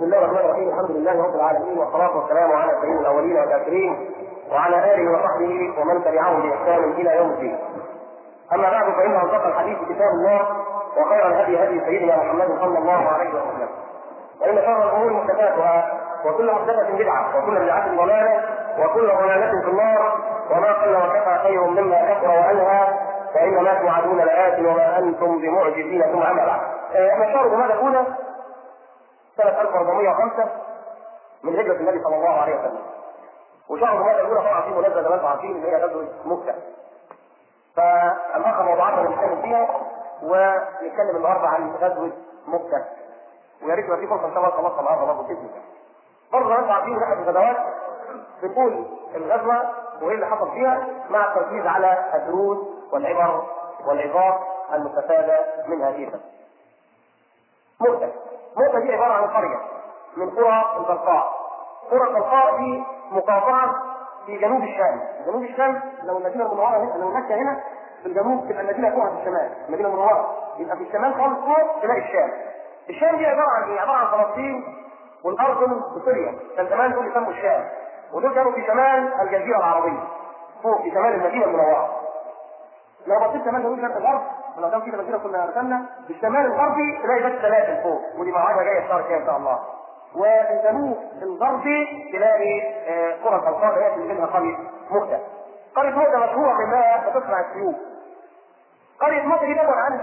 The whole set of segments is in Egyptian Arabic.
الله الرحمن الرحيم الحمد لله رب العالمين والصلاة والسلام على سيد الأولين والآخرين وعلى آله وصحبه ومن تبعهم بإحسان إلى يوم الدين. أما بعد فإن أصدق الحديث كتاب الله وخير الهدي هدي سيدنا محمد صلى الله عليه وسلم. وإن شر الأمور محدثاتها وكل محدثة بدعة وكل بدعة ضلالة وكل ضلالة في النار وما قل وكفى خير مما كثر وأنهى فإن ما توعدون لآت وما أنتم بمعجزين ثم أما بعد. أما شهر جمادى الأولى سنة 1405 من هجرة النبي صلى الله عليه وسلم. وشهر جمادى الأولى طبعا فيه مناسبة زي ما أنتم عارفين اللي هي غزوة مكة. فالأخ موضوعاتنا اللي نتكلم فيها ونتكلم النهارده عن غزوة مكة. ويا ريت يبقى في فرصة إن شاء الله خلاص النهارده برضه بإذن الله. برضه زي ما أنتم عارفين ناحية الغزوات بنقول الغزوة وايه اللي حصل فيها مع التركيز على الدروس والعبر والعظات المستفادة من هذه الغزوة. مؤتة مؤتة دي عبارة عن قرية من قرى البلقاء قرى البلقاء دي مقاطعة في جنوب الشام جنوب الشام لو المدينة المنورة هنا لو مكة هنا في الجنوب تبقى المدينة فوقها في الشمال المدينة المنورة يبقى في الشمال خالص فوق تلاقي الشام الشام دي عبارة عن ايه؟ عبارة عن فلسطين والأردن وسوريا كان زمان دول يسموا الشام ودول كانوا في شمال الجزيرة العربية فوق في شمال المدينة المنورة لو بصيت شمال جنوب شرق الغرب ولو كان في تفسير كنا رسمنا بالشمال الغربي تلاقي بس سلاسل فوق ودي موعدها جايه الشهر الجاي ان شاء الله والجنوب الغربي تلاقي آه، قرى الأوقات هي اللي منها قرية مؤتة قرية مؤتة مشهورة بانها بتصنع السيوف قرية مؤتة دي تبعد عن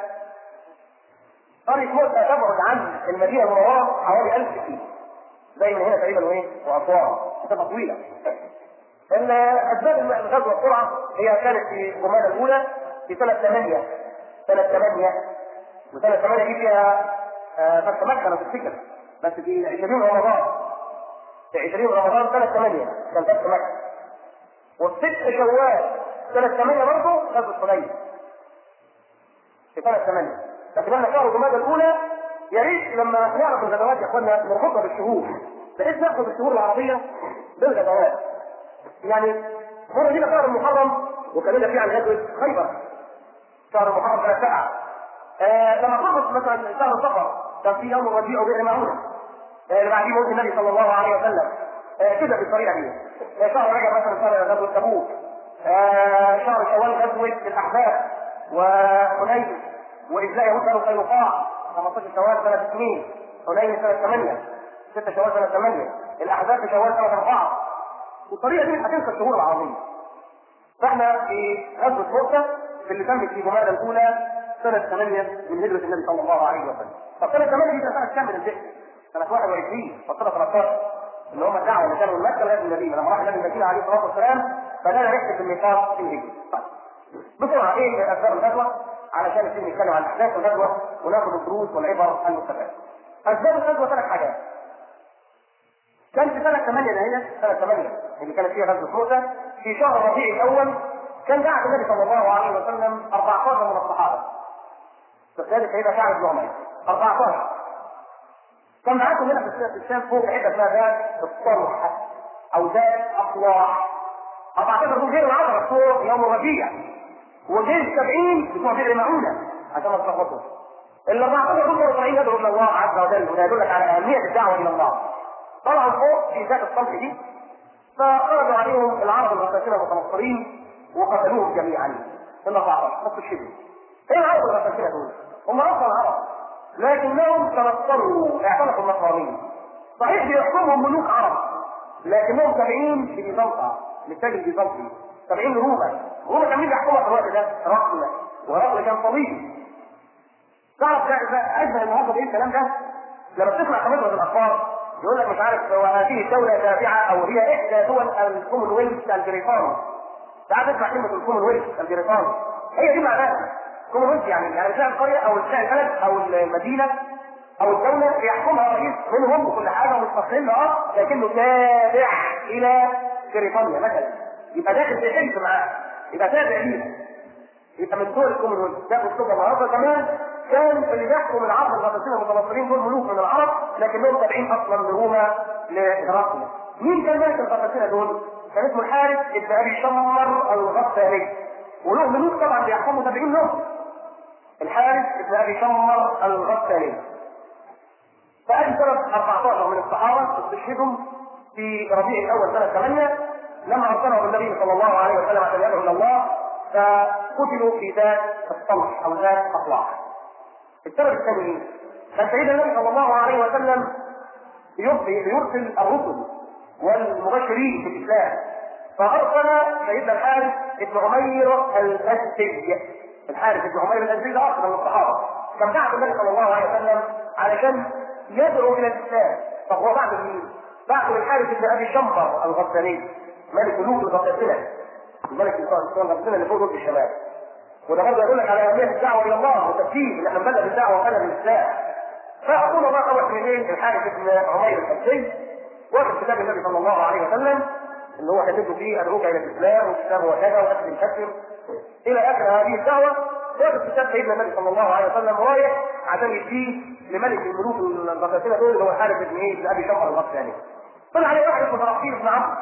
قرية مؤتة تبعد عن المدينة المنورة حوالي 1000 كيلو زي من هنا تقريبا وايه واسوان مسافة طويلة اسباب الغزوه بسرعه هي كانت في جمادى الاولى في سنه 8 سنه 8 وسنه 8 دي فيها آه، فتح مكه لو تفتكر بس في 20 رمضان في 20 رمضان سنه 8 كان فتح مكه وفي 6 شوال سنه 8 برضه غزوه حنين في سنه 8 لكن احنا شهر جمادى الاولى يا ريت لما نعرف الغزوات يا اخوانا نربطها بالشهور بحيث ناخد الشهور العربيه بالغزوات يعني مرة دي شهر المحرم وكلمنا فيه عن غزوة خيبر شهر المحرم سنة سبعة آه لما خلص مثلا شهر صفر كان في يوم الربيع وبئر معونة آه اللي بعديه موت النبي صلى الله عليه وسلم آه كده بالطريقة دي آه شهر رجب مثلا شهر غزوة تبوك آه شهر شوال غزوة الأحزاب وحنين وإجلاء يهود بنو قينقاع 15 شوال سنة 2 حنين سنة 8 6 شوال سنة 8 الأحزاب في شوال سنة 4 والطريقه دي مش هتنسى الشهور العظيمه. فاحنا في غزوه مؤتة في اللي تمت في جمادى الاولى سنه 8 من هجره النبي صلى الله عليه وسلم. طب سنه 8 دي سنه كام من الذكر؟ سنه 21 فصلة 13 اللي هم الدعوه اللي كانوا من مكه لغايه المدينه لما راح النبي المدينه عليه الصلاه والسلام بدانا نحسب الميقات في الهجره. طيب بسرعه ايه اسباب الغزوه؟ علشان نبتدي نتكلم عن احداث الغزوه وناخد الدروس والعبر المستفاده. اسباب الغزوه ثلاث حاجات. كان في سنة 8 هنا سنة 8 اللي كانت فيها غزوة موسى في شهر ربيع الأول كان بعث النبي صلى الله عليه وسلم 14 من الصحابة فذلك هيبقى شعب بن عمير 14 كان معاكم هنا في الشام فوق حتة اسمها ذات الصلح أو ذات أصلاح 14 دول غير العشرة فوق يوم الربيع وغير 70 بتوع بئر معونة عشان ما تلخبطوا ال 14 دول كانوا طالعين يدعوا إلى الله عز وجل وده يدلك على أهمية الدعوة إلى الله طلعوا فوق في ذات الصلح دي فخرجوا عليهم العرب الغساسنه المتنصرين وقتلوهم جميعا في ال 14 نص الشبه ايه العرب الغساسنه دول؟ هم اصلا عرب لكنهم تنصروا اعتنقوا النصرانيه صحيح بيحكمهم ملوك عرب لكنهم تابعين لبيزنطة للتاج البيزنطي تابعين لروما روما كان مين بيحكمها في الوقت ده؟ رقل ورقل كان صليبي تعرف اجمل النهارده بايه الكلام ده؟ لما بتسمع خبرة الاخبار يقول لك مش عارف هو هذه الدولة تابعة أو هي إحدى دول الكومنولث البريطاني. تعال تسمع كلمة الكومنولث البريطاني. هي دي معناها. كومنولث يعني يعني تلاقي القرية أو تلاقي البلد أو المدينة أو الدولة بيحكمها رئيس منهم وكل حاجة ومستقل أه لكنه تابع إلى بريطانيا مثلا. يبقى داخل في حلف معاه. يبقى تابع ليها. يبقى من دول الكومنولث ده أسلوب النهارده كمان كان اللي بيحكم العرب الغطاسين المتنصرين دول ملوك من العرب لكنهم تابعين اصلا لروما لهرقل. مين كان ملك الغطاسين دول؟ كان اسمه الحارث ابن ابي شمر الغساني. وله ملوك طبعا بيحكموا تابعين له. الحارث ابن ابي شمر الغساني. فأدي سنة 14 من الصحابه استشهدوا في ربيع الاول سنه 8 لما ارسلهم النبي صلى الله عليه وسلم عشان يدعو الى الله فقتلوا في ذات الصلح او ذات اصلاح. السبب الثاني ايه؟ كان سيدنا النبي صلى الله عليه وسلم يرسل الرسل والمبشرين بالاسلام فارسل سيدنا الحارث بن عمير الازدي الحارث بن عمير الازدي ده اصلا من الصحابه كان بعد النبي صلى الله عليه وسلم علشان يدعو الى الاسلام طب هو بعد مين؟ بعد الحارث بن ابي شمبر الغساني ملك ملوك الغساسنه الملك الغساسنه اللي فوق ضد الشمال وده برضه يقول لك على اهميه الدعوه الى الله وتفكير ان احنا نبلغ الدعوه وبلغ الاسلام فاقول الله اول من ايه الحارث بن عمير الازدي واخذ كتاب النبي صلى الله عليه وسلم اللي هو كتبه فيه ادعوك الى الاسلام والكتاب هو كذا واكل الكفر الى اخر هذه الدعوه واخذ كتاب سيدنا النبي صلى الله عليه وسلم رايح عشان يديه لملك الملوك الغساسنه دول اللي هو الحارث بن ايه بن ابي شمر الغساني طلع عليه واحد اسمه شراحيل بن عمرو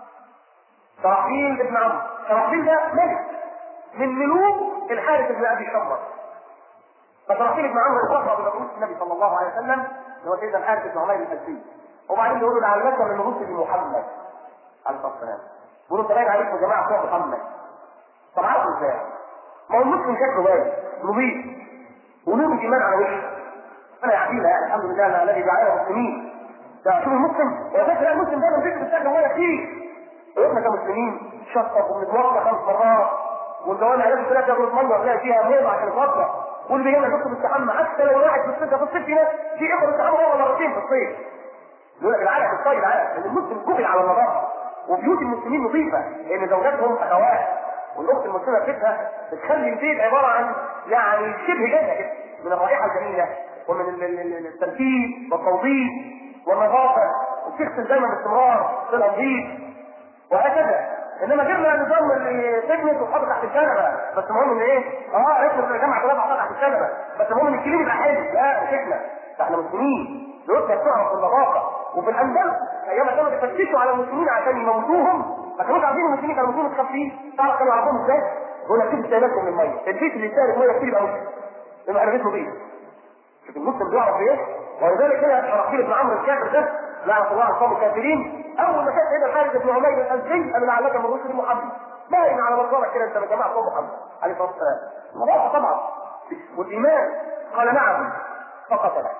شراحيل بن عمرو شراحيل ده ملك من ملوك الحارث بن ابي شمر فشراحيل بن عمرو استغرب الى رؤوس النبي صلى الله عليه وسلم اللي هو سيدنا الحارث بن عمير الازدي وبعدين يقول له لعلك من رسل محمد عليه الصلاه والسلام بيقولوا سلام عليكم يا جماعه بتوع محمد طب عارفوا ازاي؟ ما هو المسلم شكله باين نظيف ولهم الايمان على وشه انا يعدينا يعني الحمد لله انا الذي جعلنا مسلمين ده شوف المسلم هو فاكر المسلم دايما فكر السكن ولا كتير واحنا كمسلمين شطف وبنتوضا خمس مرات والجوانا لازم ثلاثة ياخد ميه تلاقي فيها موضه عشان يتوضا واللي بيجي لنا دكتور بالتحمى حتى لو واحد في الصيف في الصيف في ناس في اخر التحمى هو مرتين في الصيف يقول لك العرق الطيب العرق لان المسلم جبل على النظافه وبيوت المسلمين نظيفه لان زوجاتهم اخوات والاخت المسلمه بيتها بتخلي البيت عباره عن يعني شبه جنه كده من الرائحه الجميله ومن الترتيب والتوظيف والنظافه وبتغسل دايما باستمرار في النظيف وهكذا انما جبنا النظام اللي تجمد وتحط تحت الكنبه بس المهم ان ايه؟ اه احنا جمع ثلاثه حطها تحت الكنبه بس المهم ان الكليم يبقى حلو لا مش احنا ده احنا مسلمين بيوتنا بتعرف في النظافه وفي الاندلس ايام كانوا بيفتشوا على المسلمين عشان يموتوهم ما كانوش عارفين المسلمين كانوا مسلمين متخفين تعرف كانوا يعرفوهم ازاي؟ يقول لك كيف سايبكم من الميه البيت اللي يستاهل ميه كتير يبقى مسلم يبقى احنا بيته بيه شوف المسلم بيعرف ايه ولذلك كده شرحيل بن عمرو الكافر ده لعنه الله على القوم الكافرين اول ما كان سيدنا الحارث بن عمير الازدي قال لعلك من رسل محمد باين على مصدرك كده انت من جماعه قوم محمد عليه الصلاه والسلام الموضوع طبعا والايمان قال نعم فقتله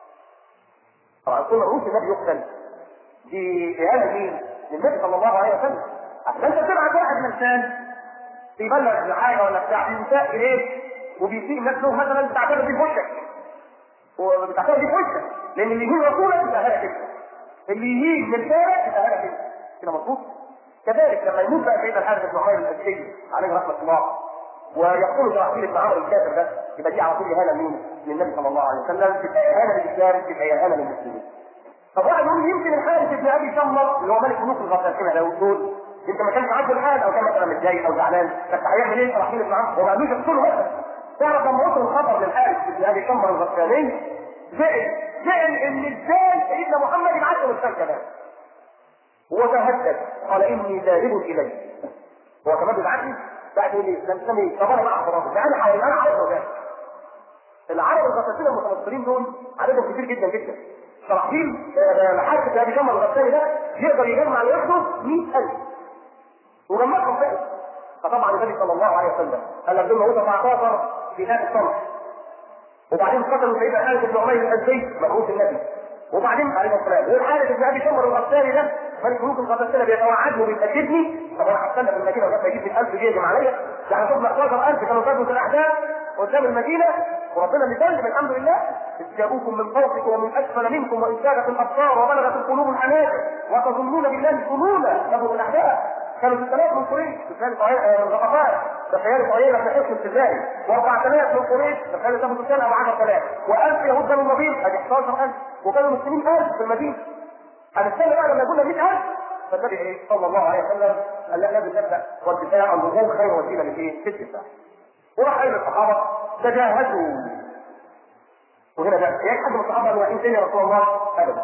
طبعا كل رؤوس النبي يقتل دي اهانه مين؟ للنبي صلى الله عليه وسلم عشان انت تبعت واحد انسان بيبلغ بحاجه ولا بتاع بيساء اليك وبيسيء الناس له مثلا بتعتبر دي في وشك وبتعتبر دي في وشك لان اللي يجيب رسولك يبقى هذا كده اللي يجيب من غيرك يبقى هذا كده كده مظبوط كذلك لما يموت بقى سيدنا الحارث بن عمير الازدي عليه رحمه الله ويقول شراحيل بن عمرو الكافر ده يبقى دي على طول اهانه مين؟ للنبي صلى الله عليه وسلم تبقى اهانه للاسلام تبقى اهانه للمسلمين. طب واحد يقول يمكن الحارث بن ابي شمر اللي هو ملك ملوك الغساسنه لو دول يمكن ما كانش عنده الحال او كان مثلا متضايق او زعلان بس هيعمل ايه شراحيل بن عمرو؟ هو ما قالوش اقتله بس تعرف لما وصل الخبر للحارث بن ابي شمر الغساني زعل زعل ان ازاي سيدنا محمد يبعث له رساله كمان وتهدد قال اني ذاهب اليه هو كمان بيبعت بعد يقول لي لم تسمي طب انا بقى خلاص ده انا حاول انا عارف ده العرب الغساسين المتنصرين دول عددهم كتير جدا جدا شراحيل الحارث بن ابي شمر الغساني ده يقدر يجمع لوحده 100000 وجمعهم فعلا فطبعا النبي صلى الله عليه وسلم قال لك دول موجود 14 في ذات الصمت وبعدين قتلوا سيدنا خالد بن عمير الازدي مبعوث النبي وبعدين عليه السلام والحارث بن ابي شمر الغساني ده ملك ملوك الغساسنه بيتوعدني وبيتاكدني طب انا هستنى في المدينه ولما يجيب لي 1000 يهجم عليا يعني شفنا 11000 كانوا فاتوا في الاحداث قدام المدينه وربنا بيسلم الحمد لله اذ جاءوكم من فوقكم ومن اسفل منكم وان زاغت الابصار وبلغت القلوب الحناجر وتظنون بالله الظنونا له الاحداث كانوا 6000 من قريش بخيال من غطفان بخيال قريبه في حكم التزاري و4000 من قريش بخيال ابو سفيان او 10000 و1000 يهود بنو النضير ادي 11000 وكانوا المسلمين 1000 في المدينه هنستنى بقى لما يقولنا 100000 فالنبي ايه صلى الله عليه وسلم قال لا لازم نبدا والدفاع عن النزول خير وسيله لايه؟ في الدفاع وراح قال للصحابه تجاهزوا وهنا بقى يا حد من الصحابه قالوا ان يا رسول الله ابدا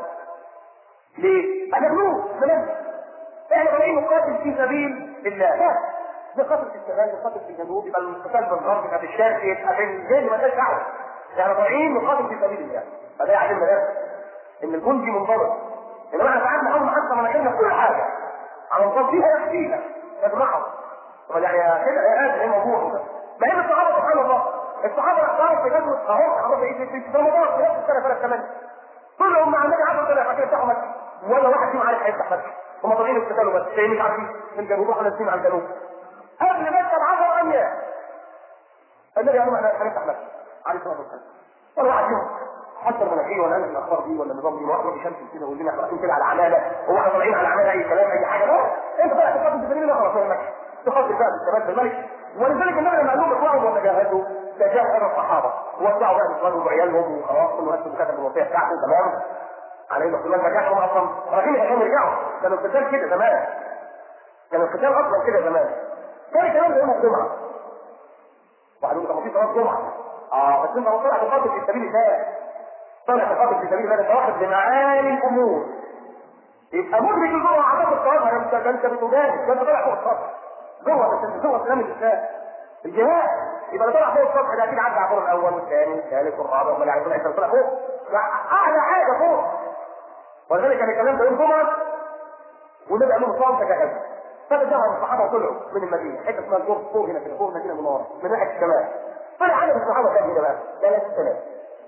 ليه؟ انا بنوه زمان احنا طالعين نقاتل في سبيل الله لا نقاتل في الشمال نقاتل في الجنوب يبقى القتال بالغرب يبقى في الشرق يبقى في الجن ما لناش دعوه احنا طالعين نقاتل في سبيل الله فده يعلمنا ده ان الجندي منضبط انما احنا ساعات نحاول نحصل مناخيرنا في كل حاجه على نظام فيها يكفينا نجمعهم طب يعني كده يا قادر ايه موضوع ما هي الصحابه سبحان الله الصحابه اختاروا في غزوه اهو صحابه ايه في رمضان في نفس السنه سنه 8 طلعوا مع النبي 10 سنه عشان يفتحوا مكه ولا واحد فيهم عارف هيفتح مكه هم طالعين يقتتلوا بس جايين مش عارفين في الجنوب واحنا نازلين على الجنوب قبل مكه ب 10 اميال النبي قال لهم احنا هنفتح مكه عليه الصلاه والسلام ولا واحد فيهم حتى المناخير ولا نزل الاخبار دي ولا النظام دي واحد شمس كده ويقول لنا احنا رايحين كده على عماله هو احنا طالعين على عماله اي كلام اي حاجه لا انت بقى تقدم في سبيل الله خلاص مكه تقدم بقى بالثبات بالملك ولذلك النبي لما قال لهم اطلعوا وتجاهدوا تجاهد الصحابه ووزعوا بقى نسوانهم وعيالهم وخلاص كل واحد كتب الوصيه بتاعته تمام عليه الصلاه والسلام رجعهم اصلا رايحين عشان يرجعوا كانوا القتال كده زمان كان القتال اصلا كده زمان كان الكلام ده يوم الجمعه واحد يقول طب في صلاه جمعه اه بس انت طالع تقاتل في سبيل الله طالع تقاتل في سبيل الله انت واخد بمعاني الامور يبقى مدرك الجمعه عذاب الصلاه انت انت بتجاهد ده انت طالع فوق السطح جوه بس جوه سلام الاسلام الجهاد يبقى اللي طلع فوق السطح ده اكيد عدى على الدور الاول والثاني والثالث والرابع وما يعني طلع طلع فوق اعلى حاجه فوق ولذلك كان الكلام ده يوم جمعه والنبي قال لهم صام تجاهدوا فجاءهم الصحابه وطلعوا من المدينه حته اسمها الجوف فوق هنا كده فوق المدينه من ورا من ناحيه الشمال طلع عدد الصحابه كام هنا بقى؟ 3000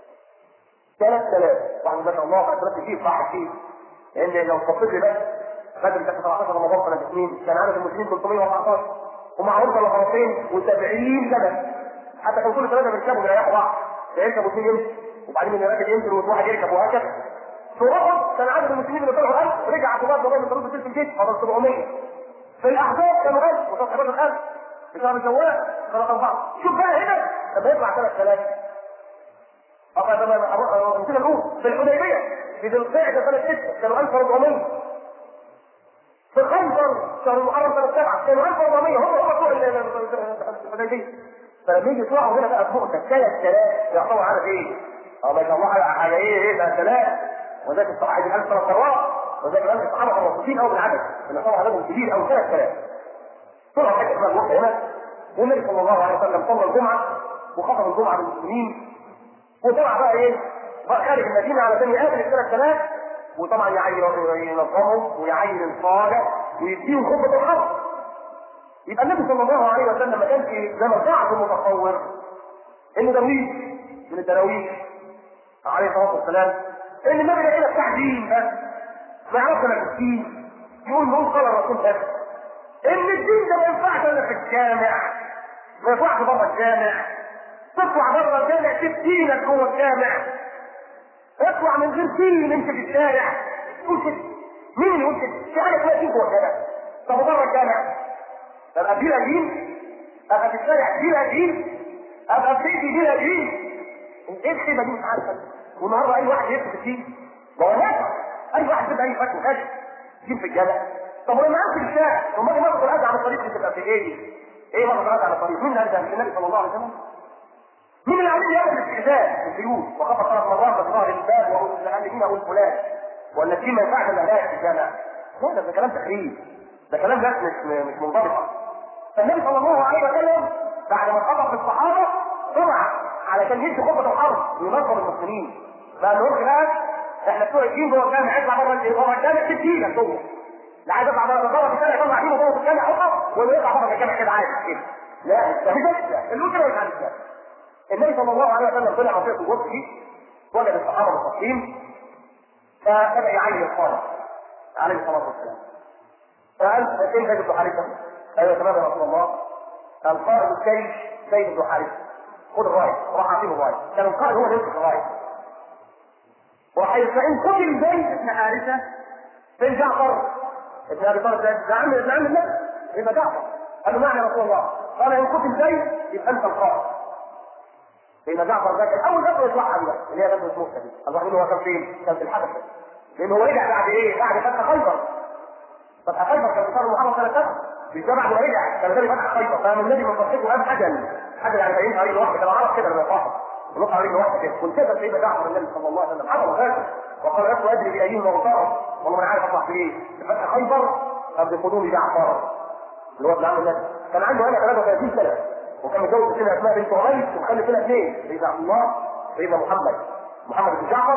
3000 واحد ما شاء الله 3000 كتير صح كتير لان لو صفيت لي بس بدل كانت 17 رمضان سنه اثنين كان عدد المسلمين 314 ومعهم طلقتين و70 جبل حتى كان كل ثلاثه بيركبوا بيريحوا بعض يركب اثنين يمشي وبعدين اللي راكب ينزل وواحد يركب وهكذا في احد كان عدد المسلمين اللي طلعوا 1000 رجع عبد الله بن من ضرب الجيش فضل 700 في الاحزاب كانوا 1000 وصل 11000 في شهر شوال كانوا اربعه شوف بقى هنا لما يطلع 3000 أقل تمام أمثلة الأولى في الحديبية في ذي القعدة سنة 6 كانوا 1400 في خنبر شهر المحرم سنة 7 كانوا 1400 هم هم بتوع الحديبية فلما يجي يطلعوا هنا بقى فوق ده 3000 يعطوا عدد ايه؟ اه ما شاء الله على ايه ايه ده 3000 وذاك الصحابة عايز 1000 ثلاث مرات وذاك الألف الصحابة كانوا مبسوطين قوي بالعدد اللي طبعا عددهم كبير قوي 3000 طلعوا حته اسمها الوقت هنا والنبي صلى الله عليه وسلم صلى الجمعة وخطب الجمعة للمسلمين وطلع بقى ايه؟ بقى خارج المدينة على ثاني آخر الثلاث ثلاث وطبعا يعين ينظمهم ويعين القادة ويديهم خطبة الحرب يبقى النبي صلى الله عليه وسلم ما كانش زي ما بعض المتصور انه درويش من الدراويش عليه الصلاه والسلام ان النبي ده كده بتاع دين بس ما يعرفش انا في الدين يقول نقول قال الرسول بس ان الدين ده ما ينفعش الا في الجامع ما ينفعش بره الجامع تطلع بره الجامع تسيب دينك جوه الجامع اطلع من غير دين امشي في الشارع تقول كده مين اللي يقول كده؟ في حاجه اسمها دين جوه الجامع طب بره الجامع ابقى بلا دين ابقى في الشارع بلا دين ابقى في بيتي بلا دين ايه الخيبه دي مش عارفه والنهارده اي واحد يمسك الدين ما هو نافع اي واحد كده اي فتوى خد دين في الجامع طب ولما امشي في الشارع ثم اجي مرة الاذى على الطريق دي تبقى في ايه؟ ايه مرة الاذى على الطريق؟ مين اللي مش النبي صلى الله عليه وسلم؟ مين اللي عليه يعمل الاستئذان في البيوت وخطر ثلاث مرات بظهر الباب واقول لعلي اقول فلان ولا الدين ما ينفعش الا في الجامع لا ده, ده كلام تخريب ده كلام ناس مش مش منضبطه فالنبي صلى الله عليه وسلم بعد ما خطب الصحابه طلع علشان يدي خطبه الحرب وينظم المسلمين بقى نقول بقى احنا بتوع الدين جوه الجامع اطلع بره بره الجامع سيب دينك جوه لا عايز اطلع بره بره الجامع يطلع دينه جوه الجامع حقه ولا يطلع بره الجامع كده عادي كده لا ده اللي كده مش عارف النبي صلى الله عليه وسلم طلع منطقه الوسط دي وجد الصحابه مصطفين فبدا يعين القاده عليه الصلاه والسلام فقال فين زيد بن حارثه؟ ايوه تمام يا رسول الله قال قائد الجيش زيد بن حارثه خد الرايه راح اعطيه الرايه كان القائد هو اللي يمسك الرايه وحيث فان قتل زيد بن حارثه فين جعفر ابن ابي طالب ده عم ابن عم النبي يبقى جعفر قال له نعم يا رسول الله قال ان قتل زيد يبقى انت القائد لان جعفر ده كان اول غزوه يطلعها دي اللي هي غزوه موسى دي الله يقول هو كان فين؟ كان في الحبشه لان هو رجع بعد ايه؟ بعد فتح خيبر فتح خيبر كان بيصير محمد سنه سبعه مش ده بعد ما رجع كان ده فتح خيبر فمن النبي من صحته قام اجل اجل يعني باين عليه لوحده كان عرف كده لما يقاطع ونقع عليه لوحده كده وانتبه سيدنا جعفر النبي صلى الله عليه وسلم حضر ذاته وقال لست ادري بايهما وطار والله ما عارف اطلع في ايه فتح خيبر قبل قدوم جعفر اللي هو ابن عم النبي كان عنده هنا 33 سنه وكان متجوز سيدنا اسماء بنت عميس وخلف لها اثنين سيدنا عبد الله سيدنا محمد محمد بن جعفر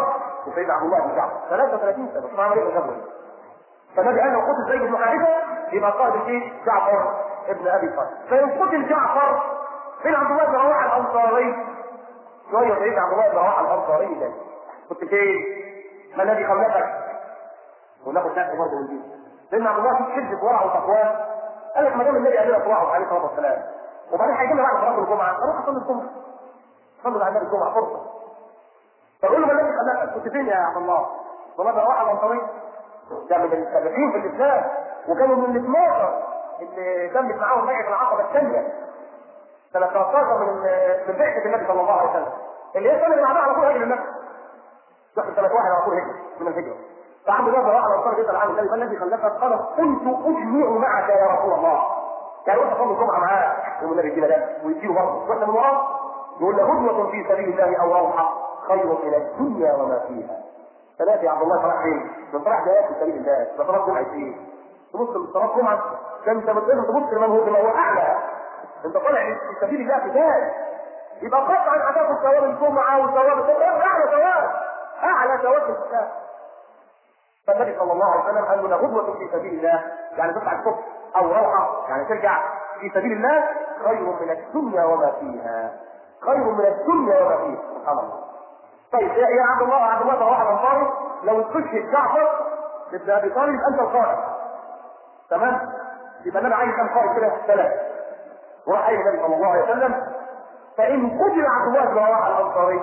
وسيدنا عبد الله بن جعفر 33 سنه مش عمل ايه غزوه فالنبي قال لو قتل زيد بن حارثه يبقى قائد الجيش جعفر ابن ابي طالب فان قتل جعفر فين عبد الله بن رواحه الانصاري شويه سيدنا عبد الله بن رواحه الانصاري ده كنت فين؟ ما الذي خلفك؟ وناخد نفسه برضه من دي سيدنا عبد الله في شده ورعه وتقواه قال لك ما دام النبي قال لنا ورعه عليه الصلاه والسلام وبعدين هيجي لنا بعد صلاه الجمعه اروح اصلي الجمعه صلوا على النبي الجمعه فرصه فقول له ما الذي خلاك كنت فين يا عبد الله؟ والله ده واحد انصاري ده من السابقين في الاسلام وكانوا من ال 12 اللي تمت معاهم بيعه العقبه الثانيه سنه 13 من من بعثه النبي صلى الله عليه وسلم اللي هي السنه اللي بعدها على طول هجر النبي دخل سنه واحد على طول هجر من الهجره فعبد الله بن رواحه الانصاري بيسال عن النبي ما الذي خلفك؟ قال كنت اجمع معك يا رسول الله يعني قلت صلي الجمعه معاه يقوم النبي يدينا ده ويديله برضه واحنا من وراه يقول له هدوة في سبيل الله او روحه خير من الدنيا وما فيها ثلاثة يا عبد الله صلاح فين؟ من صلاح جايات في سبيل الله ده صلاة جمعة ايه؟ تبص لصلاة جمعة ده انت بتقدر تبص لمن هو بما هو اعلى انت طالع في سبيل الله قتال يبقى قطعا هتاخد ثواب الجمعة وثواب الجمعة اعلى ثواب اعلى ثواب القتال فالنبي صلى الله عليه وسلم قال له غدوة في سبيل الله يعني تطلع الصبح او روحة يعني ترجع في سبيل الله خير من الدنيا وما فيها خير من الدنيا وما فيها سبحان الله طيب يا يا عبد الله عبد الله بن رواحه الانصاري لو استشهد جعفر ابن ابي طالب انت القائد تمام يبقى النبي عايز كم قائد كده ثلاثه وراح قايل النبي صلى الله عليه وسلم فان قتل عبد الله بن رواحه الانصاري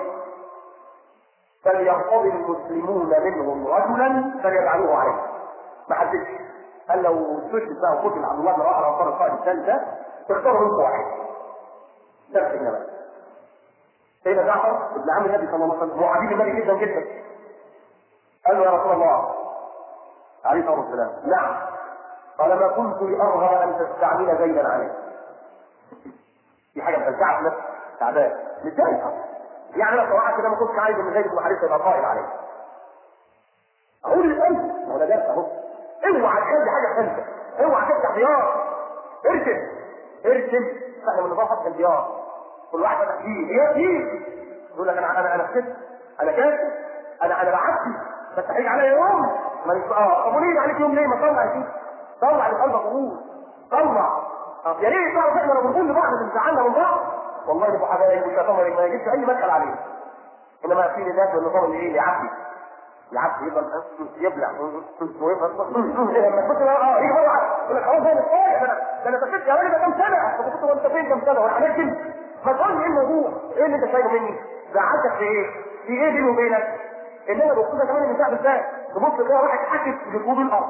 فليرتضي المسلمون منهم رجلا فليجعلوه عليه ما حدش قال لو استشهد بقى وقتل عبد الله بن رواحه الانصاري القائد الثالث ده تختاروا منكم واحد نفس النبي سيدنا جعفر ابن عم النبي صلى الله عليه وسلم هو حبيب النبي جدا جدا قال له يا رسول الله عليه الصلاه والسلام نعم قال ما كنت لارغب ان تستعمل زيدا عليه دي حاجه مفزعه في نفسك تعبان متضايق يعني انا صراحه كده ما كنتش عايز ان زيد بن حارثه يبقى قائد عليه اقول الان ما هو ده درس اهو اوعى تخلي حاجه خمسه اوعى تفتح ديار ارسم ارسم احنا من نظام حفظ الديار كل واحد فتح فيه هي فيه يقول لك انا انا انا كسبت انا كاسب انا انا بعتي بس هيجي عليا يوم ما يس- اه طب وليه عليك يوم ليه ما طلع يا سيدي طلع اللي في قلبك قبول طلع طب يا ريت تعرف احنا لو بنقول لبعض اللي زعلنا من بعض والله نبقى حبايب والشيطان ما ما يجيبش اي مدخل عليه انما في ناس بالنظام اللي ايه يعبي يعبي يفضل يبلع ويفضل لما كنت اه يجي مره يقول لك خلاص انا صايع ده انا ده انا سكت يا راجل ده كام سنه طب كنت وانت فين كام سنه وانا عملت كده ما تقول لي ايه الموضوع؟ ايه اللي انت شايفه مني؟ زعلتك في ايه؟ في ايه بيني وبينك؟ انما بص ده كمان المساعد ازاي؟ تبص تلاقي واحد حكت بطوب الارض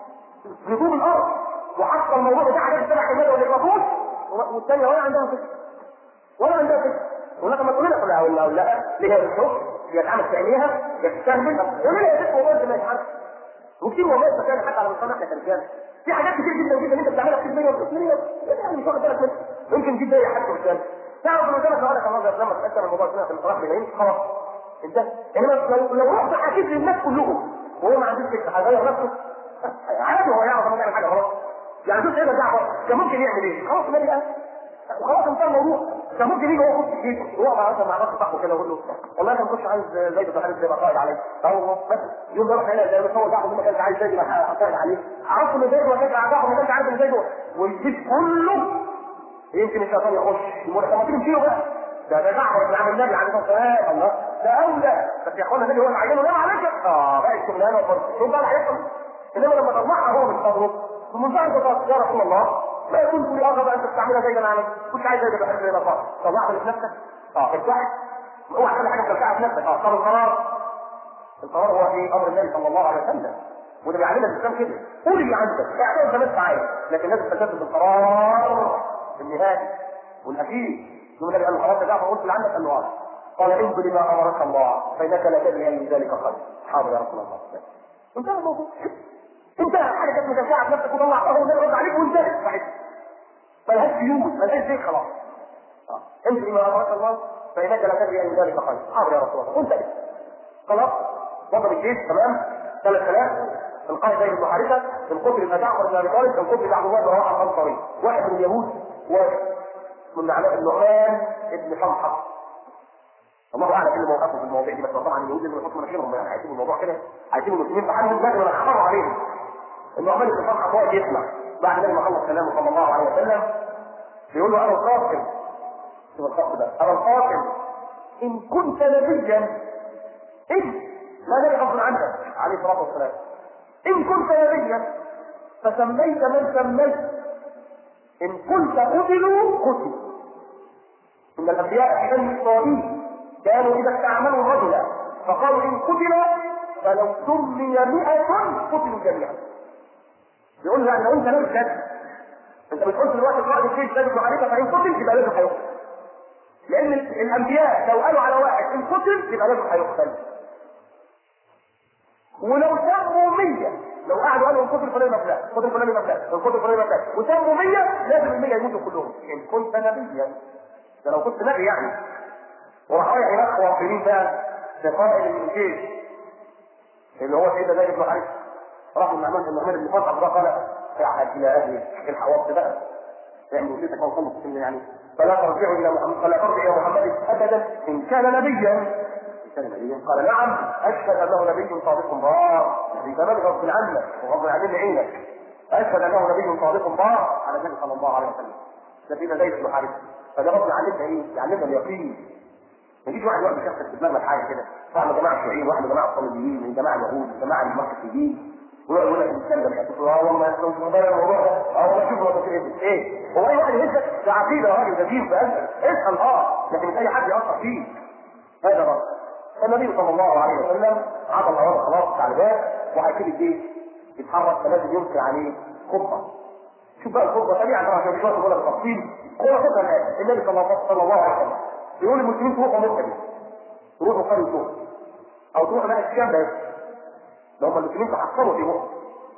بطوب الارض وحط الموضوع ده حاجات سبع حمايه ولا يخافوش والثانيه ولا عندها فكره ولا عندها فكره ولكن ما تقول لك لا ولا لا ليه هي الحكم هي اتعمل في عينيها هي تستهبل قول لي يا ست والله انت ما يفعلش وكتير والله بتكلم حتى على مصطلح احنا كرجاله في حاجات كتير جدا جدا انت بتعملها كتير مليون كتير مليون يعني مش واخد بالك منها ممكن جدا يا حد قدام تعرف ان قدامك لو انا كمان لما تاثر الموضوع كده في الفرح بيلاقيك خلاص انت انما لو لو رحت حكيت للناس كلهم وهو ما عندوش فكره هيغير نفسه عادي هو يعرف انه بيعمل حاجه غلط يعني شوف سيدنا جعفر كان ممكن يعمل ايه؟ خلاص النبي قال وخلاص انتهى الموضوع كان ممكن يجي هو يخش في جيبه هو مع مثلا مع نفسه صاحبه كده يقول له والله انا ما كنتش عايز زيد بن حارث يبقى قائد عليه فهو بس يوم ده راح هنا زي ما هو جعفر ما كانش عايز زيد يبقى قائد عليه عرفوا ان زيد ما كانش جعفر ما كانش عارف ان زيد والجيش كله يمكن الشيطان يخش يقول لك طب ما تيجي نشيله بقى ده ده جعفر بن عبد النبي عليه الصلاه والسلام الله ده اولى بس يا اخوانا النبي هو اللي عينه لا معلش اه بقى الشغلانه وبرضه شوف بقى اللي هيحصل انما لما طلعها هو من صدره في منتهى البساطه يا رسول الله ما كنت لي ارغب ان تستعملها زيدا عليك كنت عايز زيدا بحب زيدا خالص طلعها في نفسك اه ارتاح اوعى تعمل حاجه ترجعها في نفسك اه طب القرار القرار هو في امر النبي صلى الله عليه وسلم وده بيعلمنا الاسلام كده قول اللي عندك اعتبر ده بس عايز لكن لازم تلتزم بالقرار النهائي والاخير يقول النبي قال له خلاص يا جعفر قلت اللي عندك قال له اه قال انظر لما امرك الله فانك لا تدري اي ذلك خير حاضر يا رسول الله انتهى الموضوع انتهى حاجه كانت متشعه في نفسك وطلع قهوه والنبي رد عليك وانتهت صحيح ملهاش سيوف ملهاش شيء خلاص اه انظر لما امرك الله فانك لا تدري اي ذلك خير حاضر يا رسول الله وانتهت خلاص وضع الجيش تمام 3000 القائد زيد بن حارثه القتل بن جعفر بن ابي طالب القتل بن عبد الله بن رواحه الانصاري واحد من اليهود واحد من نعمان النعمان ابن حمحة الله اعلم ايه موقفه في المواضيع دي بس طبعا اليهود اللي بيحطوا مناخيرهم يعني هيسيبوا الموضوع كده هيسيبوا المسلمين في حالهم بدل ما يحرروا عليهم النعمان بن فرحه واقف يسمع بعد ما خلص كلامه صلى الله عليه وسلم بيقول له ابا القاسم شوف الخط ده ابا القاسم ان كنت نبيا إذ لا نبي غصب عنك عليه الصلاه والسلام ان كنت نبيا فسميت من سميت ان كنت قتلوا قتلوا ان الانبياء في بني اسرائيل كانوا اذا استعملوا رجلا فقالوا ان قتل فلو سمي مئة قتلوا جميعا يقول له يعني لو انت نبي كذب انت بتقول دلوقتي قائد الجيش لازم عليك فان قتل يبقى لازم هيقتل لان الانبياء لو قالوا على واحد ان قتل يبقى لازم هيقتل ولو سموا 100 لو قعدوا قالوا ان قتل فلان مفلان قتل فلان مفلان ان قتل فلان مفلان وسموا 100 لازم ال 100 يموتوا كلهم ان كنت نبيا ده لو كنت نبي يعني وراح رايح هناك واقفين بقى في قائد الجيش اللي هو سيدنا زيد بن حارثه راح النعمان بن النعمان بن فرحه ده قال ارجع الى اهلك الحواس بقى يعني وصيتك وصلت يعني فلا ترجعوا الى محمد فلا ترجع الى محمد ابدا ان كان نبيا ان كان نبيا قال نعم اشهد انه نبي صادق بار يعني كمان غصب عنك وغصب عن عينك اشهد انه نبي صادق بار على النبي صلى الله عليه وسلم ده سيدنا زيد بن حارثه فده غصب عنك ايه؟ يعلمنا اليقين ما يجيش واحد واحد يشخص في دماغك حاجه كده واحد من جماعه الشيوعيين واحد من جماعه الصليبيين من جماعه اليهود من جماعه الماركسيين ويقعد يقول لك الانسان ده بيحب اه والله لو مش مبالغ الموضوع ده اه والله شوف هو ايه ايه هو اي واحد يهزك ده عقيده يا راجل ده دين في قلبك اسال اه لكن مش اي حد ياثر فيك هذا بقى فالنبي صلى الله عليه وسلم عطى الله خلاص تعليمات وهيبتدي الجيش يتحرك فلازم يلقي عليه خطه شوف بقى الخطه سريعا طبعا عشان مش وقت ولا بالتفصيل هو خطه النبي صلى الله عليه وسلم يقول للمسلمين تروحوا مكه تروحوا قريه سوق او تروحوا بقى الشام بس لو هم المسلمين تحصلوا في مؤمن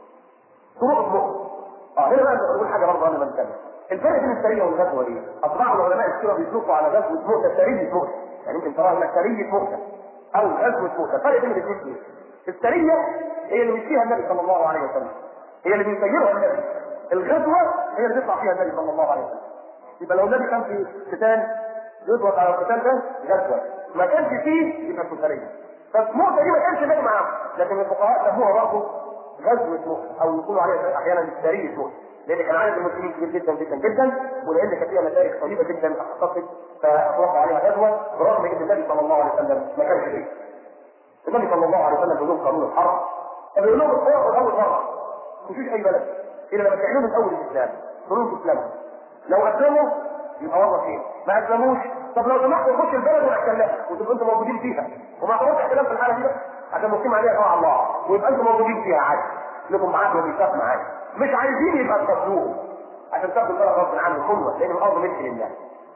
تروحوا في مؤمن اه هنا بقى نقول حاجه برضه قبل ما نتكلم الفرق بين السريه والغزوه ايه؟ اطباع العلماء السيره بيطلقوا على غزوه مؤتة سريه مؤتة يعني يمكن تراها هنا سريه مؤتة او غزوه مؤتة الفرق بين الاثنين ايه؟ السريه هي اللي مشيها النبي صلى الله عليه وسلم هي اللي بيسيرها النبي الغزوه هي اللي بيطلع فيها النبي صلى الله عليه وسلم يبقى لو النبي كان في قتال يطلق على القتال ده غزوه ما كانش فيه يبقى سريه فالمؤتة دي ما كانش باقي معاهم لكن الفقهاء سموها برضه غزوة مؤتة او يقولوا عليها احيانا سرية مؤتة لان كان عدد المسلمين كبير جدا جدا جدا ولان كان فيها مشارك طيبه جدا اعتقد فاطلقوا عليها غزوه برغم ان النبي صلى الله عليه وسلم ما كانش فيه. النبي صلى الله عليه وسلم بيقول لهم قانون الحرب فبيقول لهم اطلقوا اول مره مفيش اي بلد الا لما تعملوا من اول الاسلام قانون الاسلام لو اسلموا يبقى والله خير ما اسلموش طب لو سمحتوا نخش البلد ونحتلها وتبقوا انتم موجودين فيها وما تروحش احتلال في الحاله دي بقى عشان نقيم عليها شرع الله ويبقى انتم موجودين فيها عادي لكم معاك وميثاق معاك مش عايزين يبقى تفضلوه عشان تاخدوا البلد غصب عنه قوه لان الارض ملك لله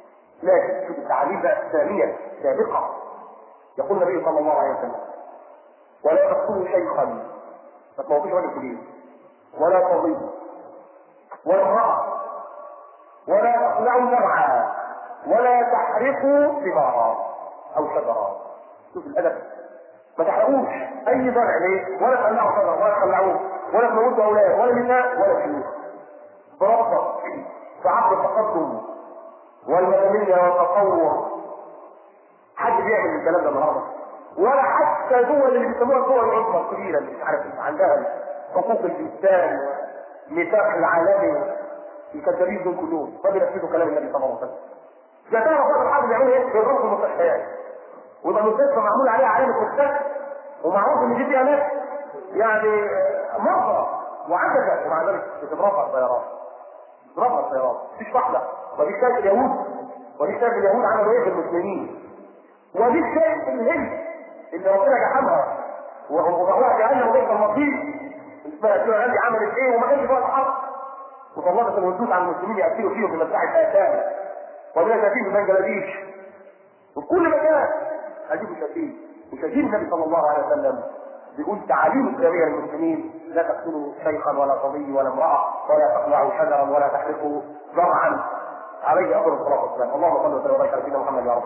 لكن شوف التعليم بقى ثانيه سابقه يقول النبي صلى الله عليه وسلم ولا تقتلوا شيخا ما تموتوش راجل كبير ولا صغير ولا امراه ولا تقلعوا زرعا ولا تحرقوا ثمارا او شجرا شوف الادب ما تحرقوش اي زرع ليه ولا تقلعوا شجر ولا تقلعوه ولا تموتوا اولاد ولا نساء ولا شيوخ برغبه في عقد التقدم والمدنيه والتطور حد بيعمل الكلام ده النهارده ولا حتى دول اللي بيسموها الدول العظمى الكبيره اللي مش عارف عندها حقوق الانسان ميثاق العالمي الكذابين دول كلهم ما بينفذوا كلام النبي صلى الله عليه وسلم يا ترى بعض الحرب بيعملوا ايه؟ بيضربوا في المستشفيات ويبقى المستشفى معمول عليها علامه مستشفى ومعروف ان دي فيها ناس يعني مرضى وعجزه ومع ذلك بتترفع الطيارات بتترفع الطيارات مفيش واحده ودي شايف اليهود ودي شايف اليهود عملوا ايه في المسلمين ودي شايف الهند اللي ربنا جحمها وهو جعلنا وليس المصير اسمها الجوع عملت ايه وما كانش فيها الحرب وطلقت الهدود على المسلمين يأكلوا فيهم في مزرعة الآثام وبلا شتيم في بنجلاديش وفي كل مكان أجيبوا شتيم وشتيم النبي صلى الله عليه وسلم بيقول تعاليم إسلامية للمسلمين لا تقتلوا شيخا ولا صبي ولا امرأة ولا تقلعوا شجرا ولا تحرقوا زرعا عليه أفضل الصلاة والسلام اللهم صل وسلم وبارك على سيدنا محمد يا رب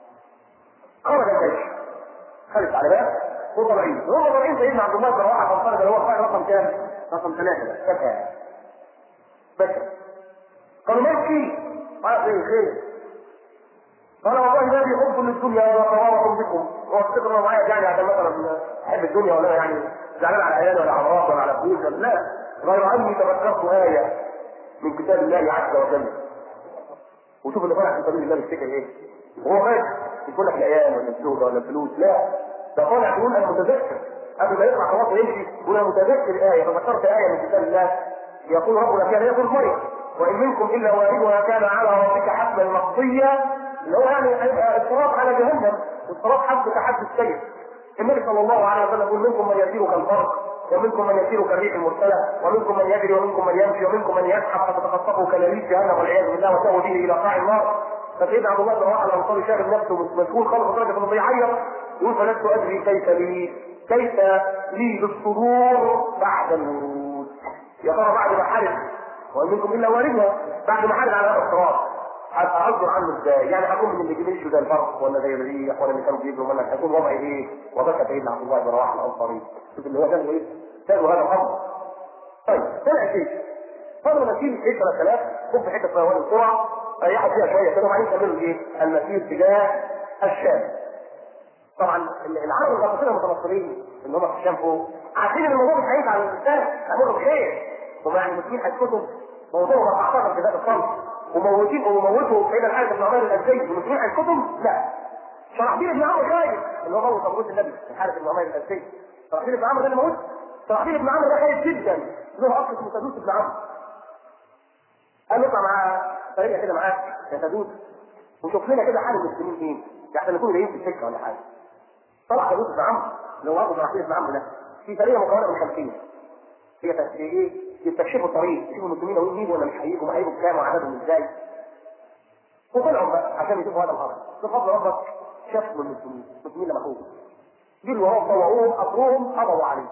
خرج الجيش خلف على باب وطلعين هم طالعين سيدنا عبد الله بن رواحه فانطلق اللي هو قائد رقم كام؟ رقم ثلاثة بكى بكى قالوا مالك فيه؟ قال ايه خير قال والله ما بي حب للدنيا ولا تواضع بكم هو الفكر انه معايا يعني عشان مثلا احب الدنيا ولا يعني زعلان على عيالي ولا على مراتي ولا على فلوس لا غير اني تذكرت ايه من كتاب الله عز وجل وشوف اللي طالع في سبيل الله بيفتكر ايه وهو خارج يقول لك العيال ولا الزوجه ولا الفلوس لا ده طالع يقول انا متذكر قبل ما يطلع خلاص ويمشي يقول انا متذكر ايه فذكرت ايه من كتاب الله يقول ربنا فيها لا يقول مريم وان منكم الا واردها كان على ربك حتما مقضيا اللي هو يعني هيبقى الصراط على جهنم والصراط حد كحد السيف النبي صلى الله عليه وسلم يقول منكم من يسير كالبرق ومنكم من يسير كالريح المرسله ومنكم من يجري ومنكم من يمشي ومنكم من يزحف فتتخطفه كلاليب جهنم والعياذ بالله وتهوي به الى قاع النار فسيدنا عبد الله بن رواحه الانصاري شاغل نفسه مسؤول خالص لدرجه انه بيعيط يقول فلست ادري كيف لي كيف لي بالصدور بعد الورود يا ترى بعد ما حرق وان منكم الا واردها بعد ما حرق على الصراط اعذر عنه ازاي؟ يعني هكون من اللي بيمشوا زي البرق ولا زي الريح ولا اللي كانوا بيجروا ولا هيكون وضعي ايه؟ وبكى سيدنا عبد الله بن رواحه الانصاري شوف اللي هو كان ايه؟ كان هذا الامر. طيب ثاني شيء قبل ما نسيب ايه 3000 خد حته طيران بسرعه ريحوا فيها شويه كده وبعدين كملوا ايه؟ المسير تجاه الشام. طبعا العرب الغطاسين المتنصرين اللي هم في الشام فوق عارفين ان الموضوع مش هينفع على الانسان هيمر بخير هم يعني المسلمين هيسكتوا موضوع 14 في ذات الصمت وموتين وموتوا سيدنا الحارث بن عمير الازدي المسلمين هيسكتوا؟ لا شرحبيل بن عمرو خايف اللي هو موت طبروت النبي الحارث بن عمير الازدي شرحبيل بن عمرو ده اللي موت شرحبيل بن عمرو ده خايف جدا له اصل اسمه سدوس بن عمرو قال له اطلع مع طريقه كده معاك يا سدوس وشوف لنا كده حال المسلمين ايه يعني نكون جايين في السكه ولا حاجه طلع سدوس بن عمرو اللي هو ابو شرحبيل بن عمرو ده في فريق مكونه من 50 هي ايه يستكشفوا الطريق يشوفوا المسلمين هو يجيبوا ولا مش هيجوا هيجوا بكام وعددهم ازاي وطلعوا بقى عشان يشوفوا هذا الامر بفضل ربك شافوا المسلمين المسلمين لما خوفوا جروا وهم طوعوهم قطروهم قضوا عليه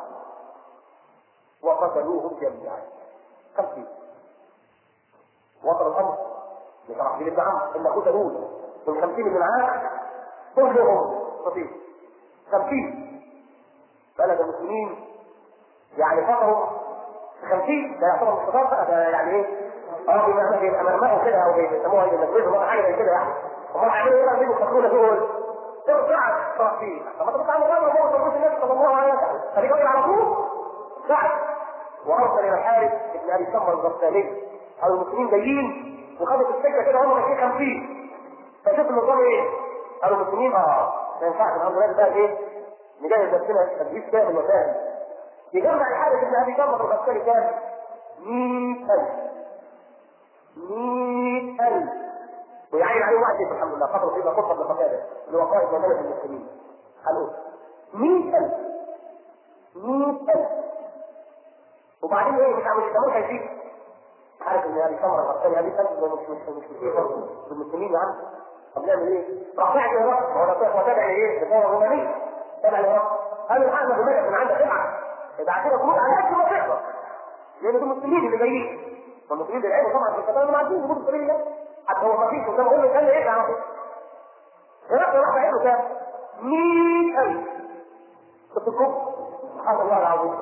وقتلوهم جميعا خمسين وصل الامر لشرح بن عمرو ان اخوه داوود من خمسين من العام كلهم خطيب خمسين بلد المسلمين يعني فقروا 50 ده يعتبر مش فقر بقى ده يعني ايه؟ اه بيبقى بيبقى مرمقوا كده او بيسموها ينزلوا بقى حاجه زي كده يعني هم هيعملوا ايه بقى بيجوا يفكرونا دول ارجع صح فيه طب ما تطلع من غير ما تقول النبي صلى الله عليه وسلم خليك راجل على طول سعد وارسل الى الحارث ابن ابي سمر الغساني قالوا المسلمين جايين وخدوا في السكه كده هم ماشيين 50 فشوف النظام ايه؟ قالوا المسلمين اه ما ينفعش الحمد لله بقى ايه؟ نجهز نفسنا تجهيز كامل وكامل يجمع الحارث ابن ابي سمر الغساني كام؟ 100000 100000 ويعين عليه واحد الحمد لله قتل سيدنا قطب بن قتاده اللي هو قائد مملكه المسلمين قالوا 100000 100000 وبعدين ايه مش عم يسموه هيجيب عارف ان ابي سمره الغساني ابي سمره مش مش مش كتير برضه بالمسلمين يا عم طب نعمل ايه؟ راح بعد الوقت هو ده تابع لايه؟ لثوره رومانيه تابع للوقت قالوا الحاجه رومانيه من عندك ابعت ابعت لنا جنود على قد ما تقدر لان دول المسلمين اللي جايين فالمسلمين اللي لعبوا طبعا في القتال ما عارفين جنود سبيل الله حتى هو ما فيش قدام قول له كان ايه على طول الرقم راح بعينه كام؟ 100000 في الكفر سبحان الله العظيم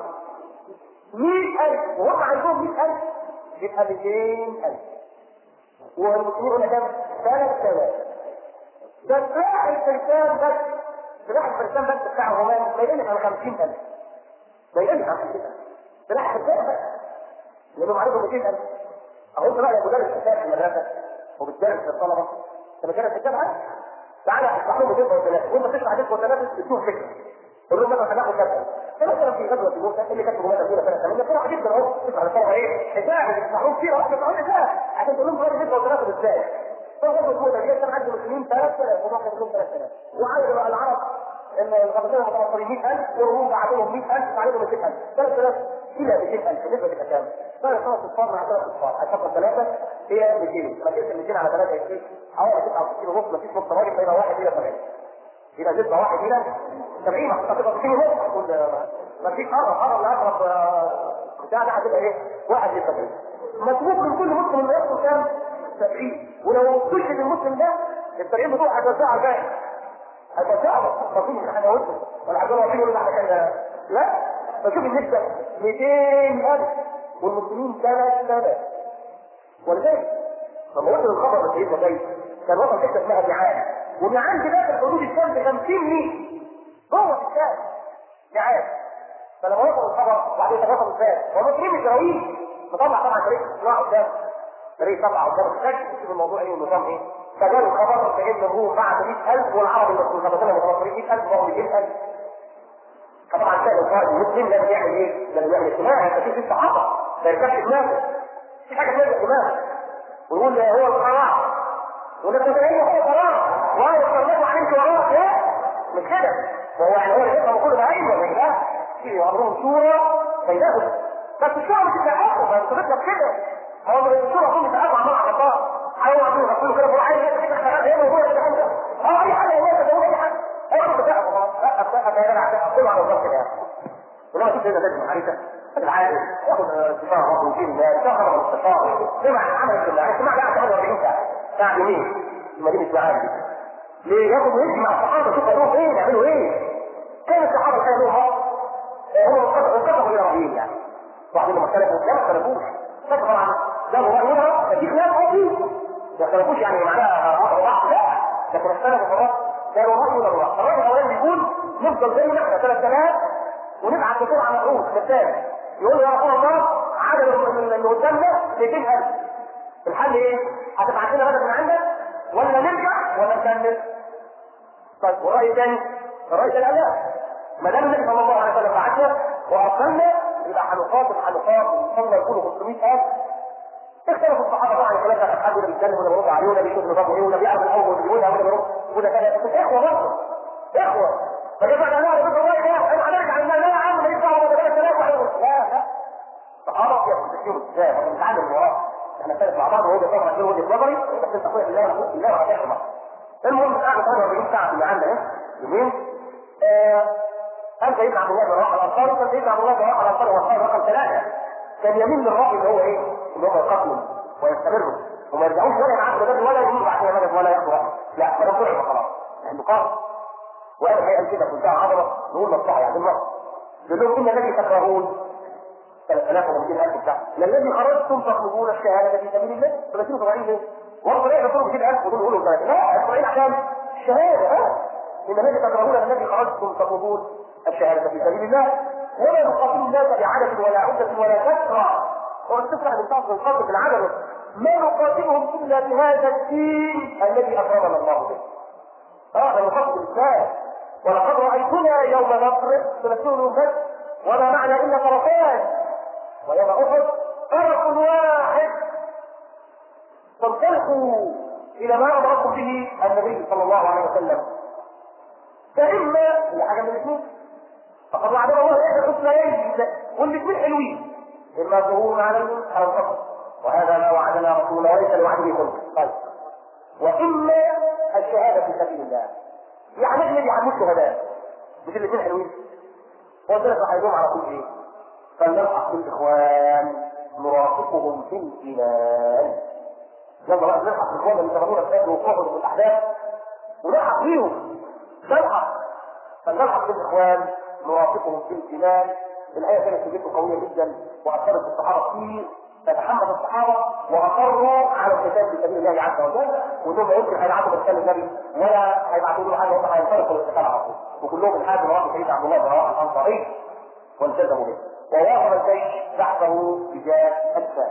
100000 وهم عندهم 100000 يبقى 200000 والمسلمين هنا كام؟ 3000 ده سلاح الفرسان بس سلاح الفرسان بس بتاع الرومان ما يقلش عن 50000 ما يقلش عن 50000 سلاح الفرسان بس لانهم عندهم 200000 اهو انت بقى يا مدرس اساس في المدرسه وبتدرس للطلبه انت مدرس كتاب عادي تعالى اشرح لهم كتاب وثلاثه وانت تشرح كتاب وثلاثه تشوف فكره تقول لهم مثلا هناخد كذا مثلا في غزوه موسى اللي كانت جمله الاولى سنه 8 بسرعه جدا اهو تسمع الطلبه ايه حساب يسمعوه كتير اهو يسمعوه حساب عشان تقول لهم هذه كتاب وثلاثه ازاي فغزوه موسى دي كان عند المسلمين 3000 وما كان لهم 3000 وعدد العرب ان الغطاسين المتنصرين 100000 والروم بعدهم 100000 وعددهم 200000 3000 الى 200000 بالنسبه للكتاب صار خمس اصفار مع ثلاث اصفار الفقره ثلاثه هي 200 ما تقسم 200 على 3 يصير حوالي 69 ونص ما فيش نص راجل فيبقى 1 الى 70 يبقى زدنا 1 الى 70 هتبقى 60 ونص هتكون ما فيش قرب قرب لاقرب بتاع ده هتبقى ايه؟ 1 الى 70 مطلوب من كل مسلم انه يدخل كام؟ 70 ولو كل المسلم ده ال 70 بتوع هتوزعها على الباقي هتوزعها ما فيش حاجه وسط ولا حاجه واقفين يقولوا بعد كده لا فشوف النسبه 200000 والمسلمين 3000 ولذلك لما وصل الخبر لسيدنا زيد كان وصل حته اسمها دعايه ومن عند داخل حدود الشام ب 50 ميل جوه في الشام جعان فلما وصل الخبر وبعدين تفاصل ازاي ومسلم اسرائيل مطلع طبعا فريق اطلاع قدام فريق طلع قدام الشكل شوف الموضوع ايه والنظام ايه فجاء الخبر فان الروم بعد 100000 والعرب المتخلفين المتنصرين 100000 بقوا 200000 فطبعا كان القائد المسلم لازم يعمل ايه؟ لازم يعمل اجتماع انت في الصحابه ما يركبش دماغه في حاجه اسمها اجتماع ويقول هو القرار يقول لك ايه هو القرار واو صرفوا عليك وراك لا مش كده وهو يعني هو اللي يفهم كل ده ايوه لا في امرهم شورى بينهم بس الشورى مش تتعاقب ما انت لك كده هو من الشورى هم يتعاقبوا مع الله حاولوا عملوا يقولوا كده بروح عايز كده شغال هنا وهو يتعاقب اه اي حاجه هو يتعاقب اي حاجه اي حاجه بتعرف خلاص لا ابدا يا جدع اقول على الله كده ولما تيجي هنا لازم حريصه العالم ياخد استشاره رب وكيل الله شهر الاستشاره سمع عمل بالله السماع ده قاعد 48 ساعه ساعه يومين في مدينه معاد ليه ياخد ويمشي مع الصحابه شوف هيروحوا فين يعملوا ايه كان الصحابه كانوا هم انقطعوا الى رايين يعني واحدين ما اختلفوا لا ما اختلفوش طبعا جابوا راينا فدي خلاف عظيم ما اختلفوش يعني معناها راي بعض لا لكن اختلفوا خلاص كانوا راي ولا راي الراي الاولاني بيقول نفضل زي ما احنا 3000 ونبعت بسرعه مبعوث للثاني يقول يا رسول الله عدد اللي قدامنا 200000 الحل ايه؟ هتبعت لنا بدل من عندك ولا نرجع ولا نكمل؟ طيب والراي الثاني الراي الثاني لا ما دام النبي صلى الله عليه وسلم بعتنا وارسلنا يبقى هنقاتل هنقاتل ان شاء الله يكونوا 500000 اختلفوا الصحابه طبعا الكلام ده حد ولا بيتكلم ولا بيرد عليه ولا بيشوف نظامه ايه ولا بيعرف الاول ولا بيقولها ولا بيرد وده كده بس اخوه برضه اخوه فجمع انا بقول الراي ده انا هنرجع ان لا يا عم ماليش دعوه ولا 3000 لا لا الصحابه يستشيروا ازاي احنا بنتعلم وراه احنا نختلف مع بعض وجهه نظرك غير وجهه نظري بس انت اخويا بالله ونقول بالله وهتحمى المهم قعدوا 48 ساعه اللي عندنا اهي يومين كان سيدنا عبد الله بن رواحه الانصاري وكان سيدنا عبد الله بن رواحه الانصاري هو القائد رقم ثلاثه كان يمين للراي اللي هو ايه؟ اللي هم يقاتلوا ويستمروا وما يرجعوش ولا يعدوا بدل ولا يقولوا بعد كده ولا ياخدوا راي لا ما دام طلعوا خلاص لانه قائد وانا الحقيقه كده كنت عبره نقول مصلحه يعني النص يقول لهم ان الذي تكرهون 3200 بتاع الذي خرجتم تطلبون الشهاده في سبيل الله فبسيطوا طبعا ليه؟ وانتم ليه تطلبوا كده 1000 ودول يقولوا ثلاثه لا اسرائيل عشان الشهاده ها ان الذي تكرهون الذي خرجتم تطلبون الشهاده في سبيل الله ولا نقاتل الناس بعدد ولا عده ولا كثره هو الكثره من بعض القاتل بالعدد ما نقاتلهم الا بهذا الدين الذي اكرمنا الله به هذا نقاتل الاسلام ولقد رايتنا يوم نصر ثلاثون بس وما معنى الا طرفان ويوم احد طرف واحد فانطلقوا الى ما امركم به النبي صلى الله عليه وسلم فاما هي حاجه من الاثنين فقد وعدنا الله احدى الحسنيين والاثنين حلوين اما ظهور عليهم او الفقر وهذا ما وعدنا رسولنا وليس لوعده كله طيب واما الشهاده في سبيل الله يعني احنا بيعملوا الشهداء مش الاثنين حلوين قلت لك هيقوم على كل ايه فلنلحق بالاخوان نرافقهم في الايمان يلا بقى نلحق بالاخوان اللي شغلونا في وقوعهم في الاحداث ونلحق بيهم نلحق فلنلحق بالاخوان نرافقهم في الايمان الايه كانت كلمته قويه جدا واثرت الصحابه كتير فتحمل الصحابه واصروا على القتال في سبيل الله عز وجل وانهم لا يمكن هيبعتوا برساله النبي ولا هيبعتوا له حاجه هم هينطلقوا للقتال على طول وكلهم الحاج رواه سيدنا عبد الله بن رواحه الانصاري والتزموا به وواصل الجيش بحثه تجاه الشام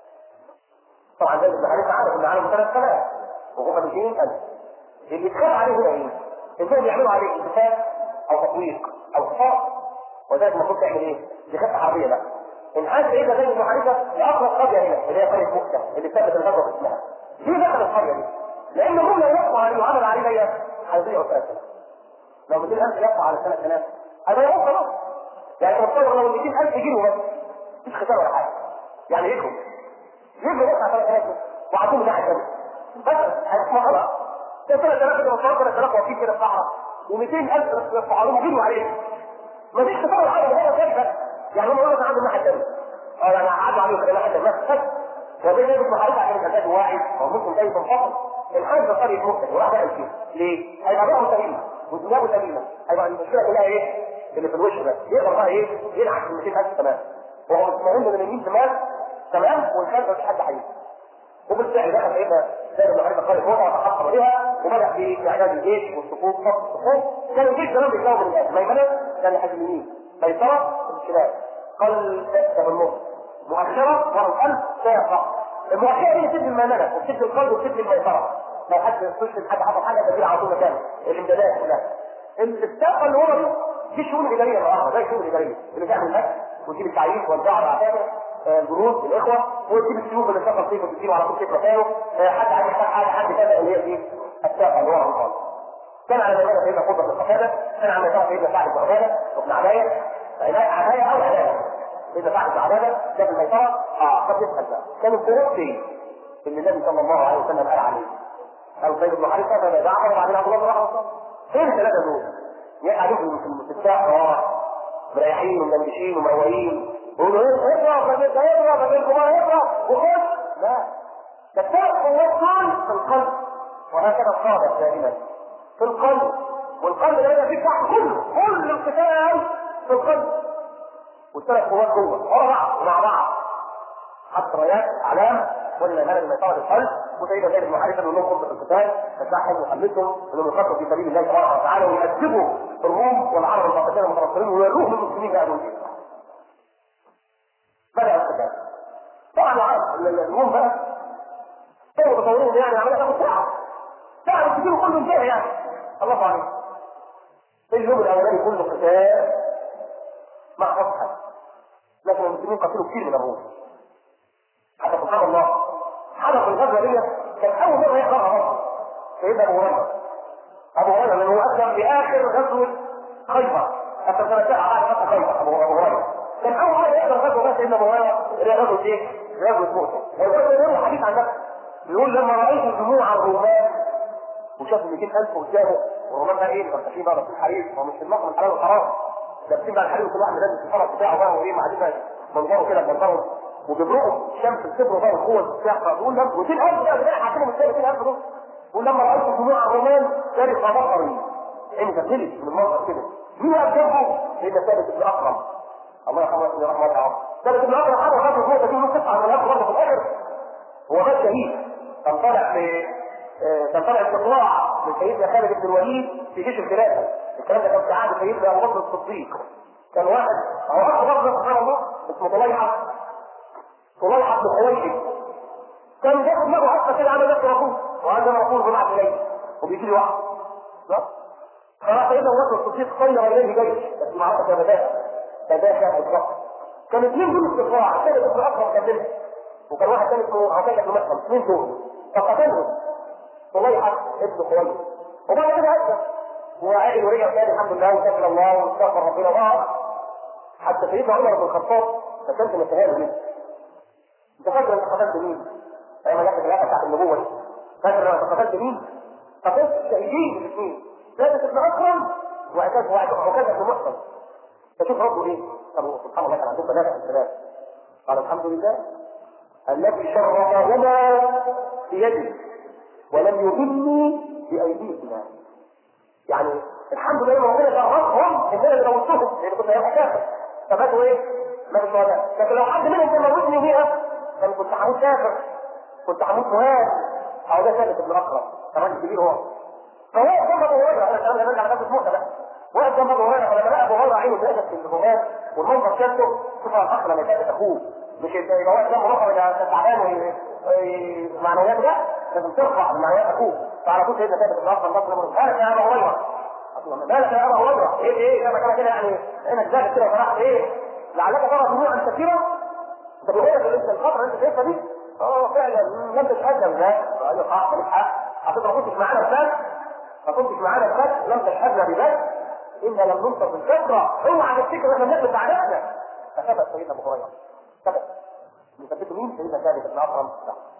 طبعا زي ما حضرتك عارف ان عالم ثلاث سنوات وهم 200000 اللي اتخاف عليه هنا ايه؟ انهم يعملوا عليه انتفاع او تطويق او صفاء وذلك المفروض تعمل ايه؟ دي خطه حربيه بقى الحاج اذا زي المحاربه لاقرب قريه هنا اللي هي قريه مكه اللي ثبت الغزوه اسمها ليه دخل القريه دي؟ لان هم لو يقطعوا عليه وعمل عليه ليا هيضيعوا 3000 لو 200000 يقطع على 3000 هيضيعوا خلاص يعني تصور لو 200000 يجيبوا بس مفيش خساره ولا حاجه يعني يجوا يجوا بس على 3000 وعطوهم ناحيه ثانيه بس هيسمعوا خلاص ده 3000 كده مصور 3000 واقفين كده في الصحراء و200000 يرفعوا لهم ويجروا عليه مفيش خساره ولا حاجه ده كده يعني هم يقولوا عنده الناحيه الثانيه اه يعني قعدوا عليه كده الناحيه الثانيه بس وبين ذلك محاربه عشان الانسان واعي او ممكن جاي منفصل الحاج ده قريه مختلف وراح بقى فيه ليه؟ هيبقى بقى سليمه ودماغه سليمه هيبقى المشكله كلها ايه؟ اللي في الوش ده يقدر بقى ايه؟ يلعب في 200000 تمام وهو مطمئن ان اليمين تمام تمام والخلف مفيش حد حي وبالفعل دخل سيدنا زيد بن حارثه قال الوضع وتحقق بها وبدا في اعداد الجيش والصفوف صف الصفوف كان الجيش زمان بيتكون من الناس ميمنه كان يحج اليمين ميسره الشمال قل تكتب النص مؤخره ورا القلب سيقع المؤخره هي تدي الميمنه وتدي القلب وتدي الميسره لو حد يستشهد حد حصل حاجه تدير على طول مكانه الامدادات كلها الساقه اللي ورا دي دي شؤون اداريه النهارده زي شؤون اداريه اللي تعمل الاكل وتجيب التعيين توزعه على اعتابه الجنود الاخوه وتجيب السيوف اللي اشتغل فيه وتجيبه على طول في مكانه حد عايز يحتاج حاجه حد كذا اللي هي دي الساقه اللي ورا خالص كان على ميدان سيدنا قطب بن قتاده كان على ميدان سيدنا سعد بن عباده وابن عبايه عبايه او عبايه سيدنا سعد بن عباده ده في الميسره اه قد يسال بقى كان الفروق فين؟ اللي النبي صلى الله عليه وسلم قال عليه قال زيد بن حارثه فبدا جعفر وبعدين عبد الله بن رحمه فين الثلاثه دول؟ يقعدوا في الساعه ورا مريحين ومندشين ومروقين يقولوا ايه اقرا فبيت اقرا فبيت اقرا وخش لا ده الثلاث قوات دول في القلب وهكذا الصادق دائما في القلب والقلب ده يبقى فيه تحت كله كل القتال في القلب والثلاث قوات جوه ورا بعض ومع بعض حتى رايات علامه قلنا هذا ما يطلع القلب وسيدنا زيد بن حارثه انهم لهم في القتال فتحهم وحمسهم انهم يقاتلوا في سبيل الله تبارك وتعالى ويؤدبوا الروم والعرب الفاطميين المتنصرين ويروهم للمسلمين يا ابو بدأ القتال طبعا العرب الروم بقى كانوا متصورين يعني عمليه تاخد ساعه ساعه الكتير كله انتهى يعني الله عليك في اليوم الاولاني كله قتال مع فتحه لكن المسلمين قتلوا كثير من الروم حتى سبحان الله حدث الغزوه دي كان اول مره يقرأها مصر سيدنا ابو هريره ابو هريره لانه اسلم في اخر غزوه خيبر حتى سنه سبعه بعد فتح خيبر ابو هريره كان اول مره يقرا غزوه بس سيدنا ابو هريره اللي هي غزوه ايه؟ غزوه مؤتة والغزوه دي له حديث عن نفسه بيقول لما رايت جموع الرومان وشافوا 200000 قدامه والرومان بقى ايه مرتاحين بقى لابسين حرير ومش في المقام الحلال والحرام لابسين بقى الحرير وكل واحد لابس الفرس بتاعه بقى وايه معدين بقى منظره كده بمنظره وبيبرقوا الشمس الكبر بقى القوه بتاعها بيقول لما و200000 بقى بقى حاكمهم ازاي 200000 دول بيقول لما رايت جموع الرومان كانت بصري عيني كبلت من المنظر كده مين اللي جنبه؟ سيدنا ثابت بن اكرم الله يرحمه ويحسن رحمه الله ثابت بن اكرم حاجه خاطر النقطه دي له قطعه من الارض برضه في الاخر هو مات شهيد كان طالع في كان طالع استطلاع من سيدنا خالد بن الوليد في جيش الخلافه الكلام ده كان في عهد سيدنا ابو بكر الصديق كان واحد هو اخ برضه سبحان الله اسمه طليحه طليحه بن خويلد كان بياخد دماغه حتى كده عمل نفسه رسول وعندما رسول ببعث اليه وبيجي لي واحد فراح سيدنا ابو بكر الصديق خير اليه جيش بس معركه بدايه بدايه بالضبط كان اثنين دول استطلاع ثابت بن اكرم كان منهم وكان واحد ثاني اسمه عتيق بن مسلم اثنين دول فقتلهم طليحه ابن خويلد وبعد كده هدى وعائل ورجع تاني الحمد لله وشكر الله واستغفر ربنا الله حتى سيدنا عمر بن الخطاب فكانت متهاله جدا انت فاكر انت قتلت مين؟ ايام جت الخلافه بتاعت النبوه فاكر انت قتلت مين؟ قتلت الشهيدين الاثنين ثابت بن اكرم وعكاز وعكاز بن محسن فشوف ربه ايه؟ طب سبحان الله كان عندهم بنات الثلاث قال الحمد لله الذي شرفهما بيده ولم يهمني بايديهما يعني الحمد لله ان ربنا شرفهم ان انا اللي موتهم لان كنت هيبقى كافر فماتوا ايه؟ ماتوا شهداء لكن لو حد منهم كان موتني بيها كان كنت هموت كافر كنت هموت مهان او ده ثابت بن اكرم كمان الكبير هو فهو جنب ابو هريره انا كمان برجع لنفس موته بقى واقف جنب ابو هريره فلما لقى ابو هريره عينه زادت في الهمام والمنظر شافه شوف الاخ لما يثبت اخوه مش يبقى واقف جنبه رقم انت تعبان معنويات لا لازم ترفع من معنويات اخوه فعلى طول سيدنا ثابت بن اكرم بطل امره مالك يا ابا هريره مالك يا ابا هريره ايه ايه كما كان كده يعني عينك زادت كده وفرحت ايه لعلك ترى دموعا كثيره انت بتقول انت الفتره اللي انت شايفها دي اه فعلا لم تتقدم لا قال له حق الحق حتى ما كنتش معانا بس ما كنتش معانا بس لم تشهدنا ببس انا لم ننصر بالكثره اوعى تفتكر احنا بنثبت على نفسنا فثبت سيدنا ابو هريره ثبت مثبته مين؟ سيدنا ثابت بن اكرم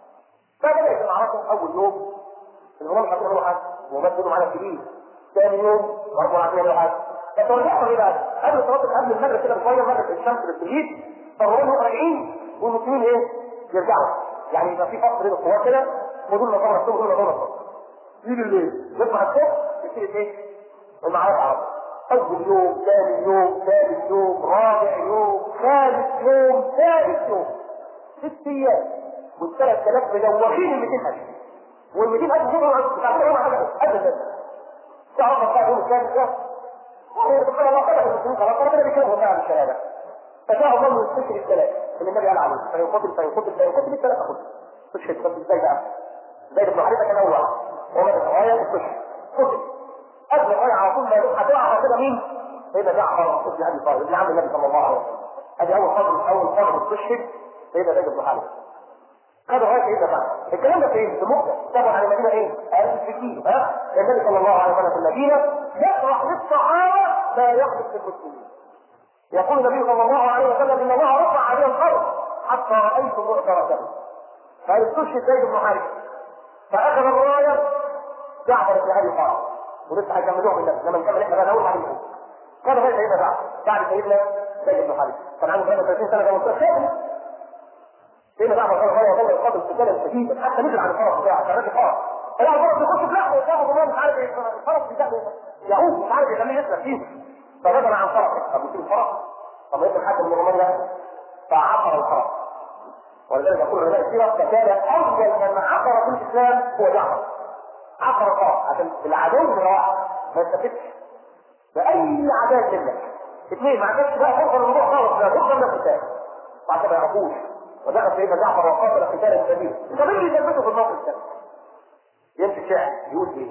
فبدات المعركه اول يوم الامام حاطين له حد ومثلوا معانا كبير ثاني يوم برضه عاطين له حد بس هو بيحصل ايه بقى؟ قبل صلاه قبل المغرب كده بشويه مرت الشمس للتجهيز فالرومان راجعين والمسلمين ايه؟ يرجعوا يعني يبقى في فصل بين القوات كده ودول نظام الصبح ودول نظام الصبح يجي الليل يصبح الصبح يبتدي ايه؟ المعركه على اول يوم ثاني يوم ثالث يوم رابع يوم ثالث يوم ثالث يوم ست ايام والثلاث آلاف مجوخين ال 200000 وال 200000 دول مش عارفين يعملوا حاجه ابدا تعرف بقى يوم الثالث ده سبحان الله قدر المسلمين خلاص ربنا بيكرمهم بقى بالشهاده فجاء الله من الفكر الثلاث اللي النبي قال عليه فيقتل فيقتل فيقتل الثلاثه خذ تشهد بس ازاي بقى؟ زي ابن حارثه كان اول ومات الغايه التشهد قتل قبل الغايه على طول ما هتقع كده مين؟ سيدنا جعفر ابن ابي طالب ابن عم النبي صلى الله عليه وسلم ادي اول فضل اول فضل استشهد سيدنا زيد بن حارثه هذا غايه سيدنا بقى الكلام ده فين؟ في مكه طبعا على المدينه ايه؟ اهل السكين ها؟ النبي صلى الله عليه وسلم في المدينه يشرح للصحابه ما يحدث في المسلمين يقول النبي صلى الله عليه وسلم ان الله رفع عليه الارض حتى رايت مؤثرته فاستشهد زيد بن حارثه فاخذ الرايه جعفر بن ابي طالب ولسه هيكملوها بالنفس لما نكمل احنا بقى نقول عليه كان غير سيدنا جعفر بعد سيدنا زيد بن حارثه كان عنده 33 سنه كان مستشهد سيدنا جعفر كان غير والله يقابل قتالا شديدا حتى نزل عن الفرس بتاعه كان راجل فرس فلا الفرس يخش في لحظه وياخد وهو مش عارف الفرس بتاعه يعوم مش عارف يخليه يسلك فيه فنزل عن فرسه طب يصير الفرس طب يمكن حد من الرومان فعبر الفرس ولذلك يقول علماء السيره فكان اول من عبر في الاسلام هو جعفر عبر الفرس عشان العدو من واحد ما يستفدش باي عداء منك اثنين ما عندكش بقى فرصه للموضوع خالص لا فرصه من القتال بعد كده ما يعرفوش ودخل سيدنا جعفر وقاتل قتالا شديدا طب اللي يثبته في الموقف ده يمشي شاعر يقول ايه؟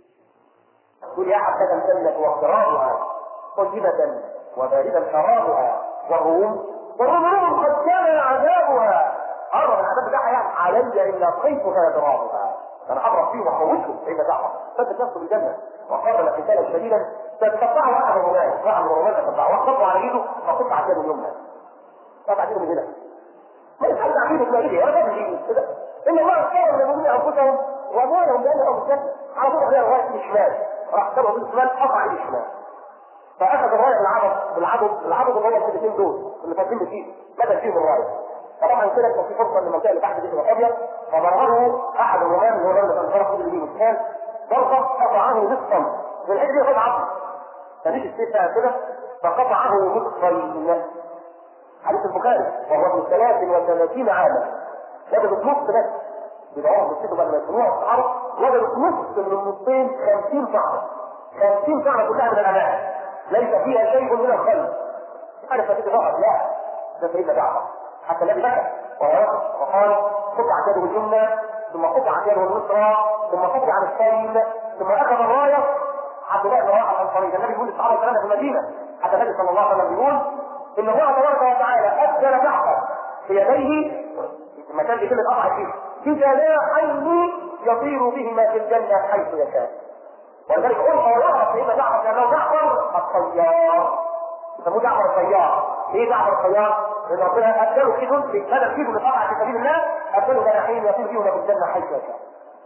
يقول يا حبذا الجنة واقترابها طيبة وباردة شرابها والروم والروم قد كان عذابها قرب العذاب بتاعها يعني علي الا طيفها ضرابها انا اضرب فيه واخوفه سيدنا جعفر ثبت نفسه بالجنه وقاتل قتالا شديدا فتقطعه احد الرماة واحد من الرماة تقطعه وقطعه على ايده فقطع يده اليمنى قطع يده من هنا ما يتحدث عن ايده تلاقيه يا رب كده ان الله اختار للمؤمنين انفسهم واموالهم بانهم الجنه على طول عليها الرايه الشمال راح سبقه بالشمال قطع ايد الشمال فاخذ الرايه بالعضد بالعضد العضد اللي هو الاثنين دول اللي فاتين فيه بدل فيهم الرايه فطبعا كده كان في فرصه ان المنطقه اللي تحت دي تبقى فاضيه فضربه احد الرومان اللي هو الراجل اللي كان ضرب اليمين والشمال ضربه قطعه نصفا من الحته دي خد عضد فمشي السيف كده فقطعه نصفين حديث البخاري وهو ابن 33 عاما وجدوا في نص بس يبقى هو بيكتبوا بعد ما يسموها الصحابه وجدوا في نص من النصين 50 شعره 50 شعره كلها من الامام ليس فيها شيء من الخلق عارف فتيجي فقط لا ده سيدنا جعفر حتى النبي بكى وهو وقال قطع يده اليمنى ثم قطع يده اليسرى ثم قطع عن الشيب ثم اخذ الرايه عبد الله بن رواحه الانصاري النبي يقول للصحابه الكلام في المدينه حتى النبي صلى الله عليه وسلم يقول ان الله تبارك وتعالى اجل جعفر في يديه المكان اللي كلمه قطع فيه في جناحين يطير بهما في الجنه حيث يشاء ولذلك قلت ويعرف سيدنا جعفر لانه جعفر الطيار يسموه جعفر الطيار ايه جعفر الطيار؟ لان ربنا اداله كيدون هذا الكيدو اللي طلع في سبيل الله اداله جناحين يطير بهما في الجنه حيث يشاء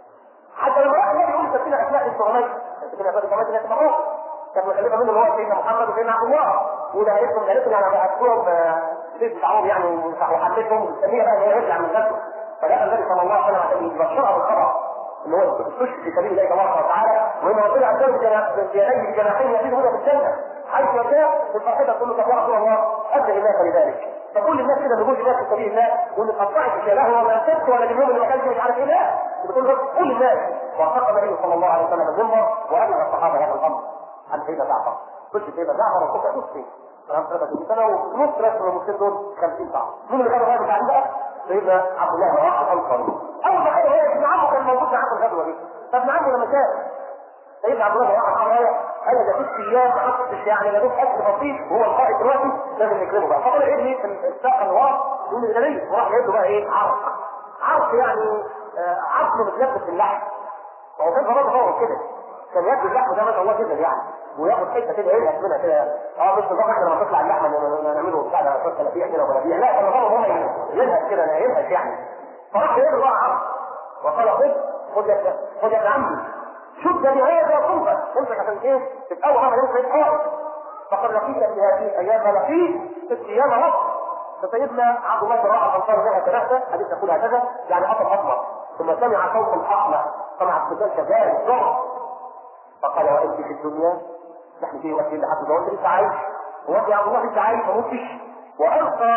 حتى لما راح النبي يقول سفينه اسماء الصغيرين سفينه اسماء الصغيرين ثلاث مرات كانوا يخلفها منه اللي هو سيدنا محمد وسيدنا عبد الله وده عرفتهم عرفتهم يعني بعتهم البيت بتاعهم يعني وحملتهم ومستنيه بقى ان هو يرجع من غزوه فجاء النبي صلى الله عليه وسلم عشان يبشرها بالخبر ان هو يخش في سبيل الله تبارك وتعالى وان ربنا اداله بيديه بجناحين يزيد هنا في الجنه حيث يشاء الفاحشه تقول له طب يا رسول الله ادعي الناس لذلك فكل الناس كده بيقول الناس في سبيل الله وان قطعت في له وما سبت ولا اليوم اللي ما كانش مش عارف ايه لا بتقول له كل الناس وافق النبي صلى الله عليه وسلم المنبر وابلغ الصحابه هذا الامر عن سيدنا جعفر قلت سيدنا جعفر وقطع نصفين تمام 33 سنه ونص رسم المسلمين دول 50 ساعه مين اللي كان الراجل بتاع بقى؟ سيدنا عبد الله بن رواحه الانصاري اول ما حاجه هي ابن عمه كان موجود معاه في الغزوه دي فابن عمه لما شاف سيدنا عبد الله بن رواحه الانصاري قال ده ست ايام ما حطش يعني لا دوب اكل بسيط وهو القائد دلوقتي لازم نكرمه بقى فطلع ابني في الساقه اللي ورا يقول لي ده ليه؟ وراح جايب له بقى ايه عرق عرق يعني عظم متلبس باللحم هو كان برضه هو كده كان ياكل اللحم ده ما شاء الله جدا يعني وياخد حته كده يلهث منها كده اه مش نظام احنا لما تطلع اللحمه نعمله بتاع ده تلافيع كده ولا لا كان نظام هم يلهث كده يلهث يعني فراح جايب له بقى عرق وقال خذ خذ يا خذ يا عمي شد بهذا صنفك صنفك عشان ايه؟ تتقوى هذا يوم الحوار فقد لقيت في هذه الايام ما لقيت ست ايام رب فسيدنا عبد الله بن رواحه الانصاري لها ثلاثه حديث يقول هكذا يعني اطر اطمر ثم سمع صوت احمر سمع الصبيان شغال ضغط فقال وانت في الدنيا نحن في وقت لحد ما انت لسه عايش وانت يا عبد الله لسه عايش ما متش والقى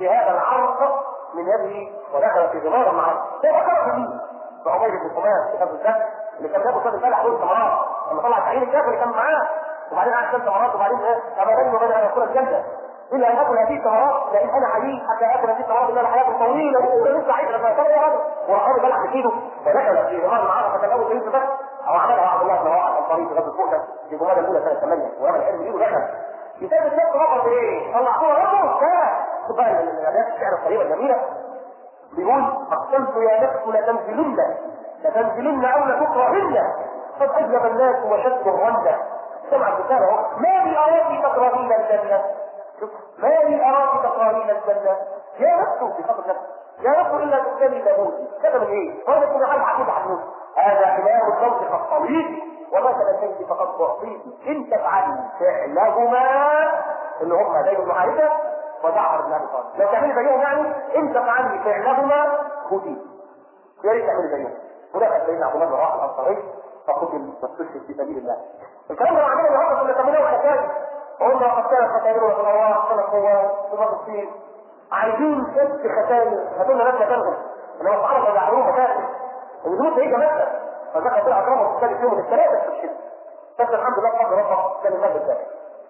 في هذا العرق من يده ودخل في غمار العرق هو فكر في بعمير بن حمام في غزوه الفتح اللي كان بياخد صاد الفلح والثمرات لما طلع تعيين الكافر اللي كان معاه وبعدين قعد ثلاث ثمرات وبعدين ايه ابدا وبدا ان يدخل الجنه الا ان اكل هذه الثمرات لان انا حديث حتى اكل هذه الثمرات الا حياه طويله ولسه عايز لما يصلي هذا وراح بلع في ايده ودخل في غمار العرق فكان اول شيء فتح او عملها عبد الله بن رواحه الطريق في غزوه فوحه في جمال الاولى سنه 8 ورمى العلم بايده ودخل يسال النفس فقط ايه؟ طلعوها ربه لا شوف بقى الابيات الشعر الطريقه الجميله بيقول اقسمت يا نفس لتنزلن لتنزلن او لتكرهن قد اجلب الناس وشد الرنة سمع الرسالة اهو ما لي اراك تكرهين الجنة شوف ما لي اراك تكرهين الجنة يا نفس في خطر نفس يا نفس الا تبتلي لموتي كذا من ايه؟ هذا كل حاجه حدود حدود هذا حمار الصوت قد طويل ومثل البيت فقد تعطيه ان تفعلي فعلهما اللي هم زي بن حارثه وجعفر بن ابي طالب لو تعملي زيهم يعني ان تفعلي فعلهما خذيه يا ريت تعملي زيهم ودخل سيدنا عبد الله بن رواحه الانصاري فقتل واستشهد في سبيل الله الكلام ده عندنا النهارده كنا كملنا وحكايه قلنا قد كانت ختائر رسول الله صلى الله عليه وسلم الصين عايزين ست ختائر هاتوا لنا ناس مكانهم اللي هو صحابه يجعلوهم مكانهم الجنود هيجي مثلا فذكر طلع اكرمه في الثالث يوم الثلاثه في الشتاء بس الحمد لله بفضل ربنا كان المال الثاني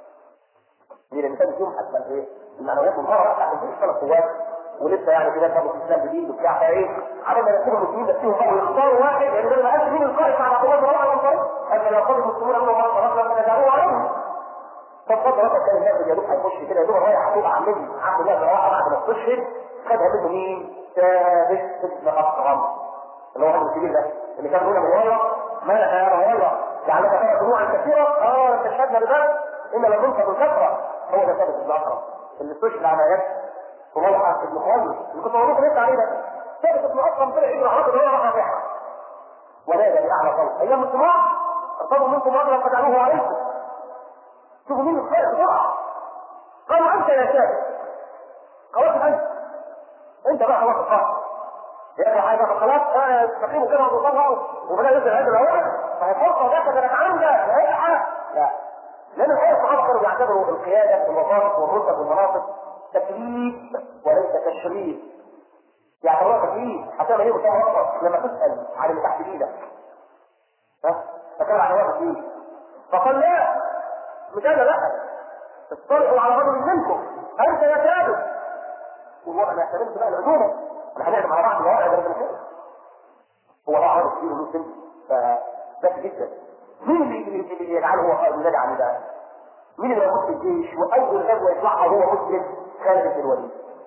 دي لان كان يوم حتى ايه المعنويات منهاره تحت الثلاث قوات ولسه يعني كده كانوا في الاسلام جديد وبتاع فايه عملنا يكونوا المسلمين نفسهم بقى ويختاروا واحد يعني لما قال مين القائد على قوات الله الانصاري قال لو قال المسلمون انه ما خرجنا من دعوه عليهم فبفضل ربنا كان الناس اللي يروح هيخش كده يدور رايح هتبقى عن مني عبد الله بن رواحه بعد ما استشهد خدها منه مين؟ ثابت ابن اكرم اللي هو ابو الكبير ده اللي كان بيقول ابو هريره مالك يا ابو هريره جعلك ترى دموعا كثيره اه انت شهدنا بذلك ان لم ننصب الكثره هو ده ثابت ابن اكرم اللي استشهد على يد طلحه ابن خالد اللي كنت بقول لسه عليه ده ثابت ابن اكرم طلع يجري على الراجل راح رايحه ونادى باعلى صوت ايام السماع ارتضوا منكم رجلا فجعلوه عليكم شوفوا مين الخير بسرعه قالوا انت يا ثابت خلاص انت انت بقى خلاص الصح يا حاجه خلاص تقيمه كده وتصلها وبدا ينزل هذا الاول فهيفرصه ده كانت عنده لا حاجه لا لان الحقيقه الصحابه كانوا بيعتبروا القياده والوظائف والرتب والمناصب تكليف وليس تشريف يعتبروها تكليف حتى لما يجوا اكبر لما تسال عن اللي تحت ايدك ها فكان على تكليف فقال لا مش انا لا اطلعوا على رجل منكم انت يا ثابت والله انا احتملت بقى العزومه احنا هنعمل مع بعض الوضع ده ربنا خير هو بقى عارف كتير له سن فذكي جدا مين اللي اللي اللي يجعله هو قائد النادي على ده؟ مين اللي موجود في الجيش واول غزوه يطلعها هو مسلم خالد بن الوليد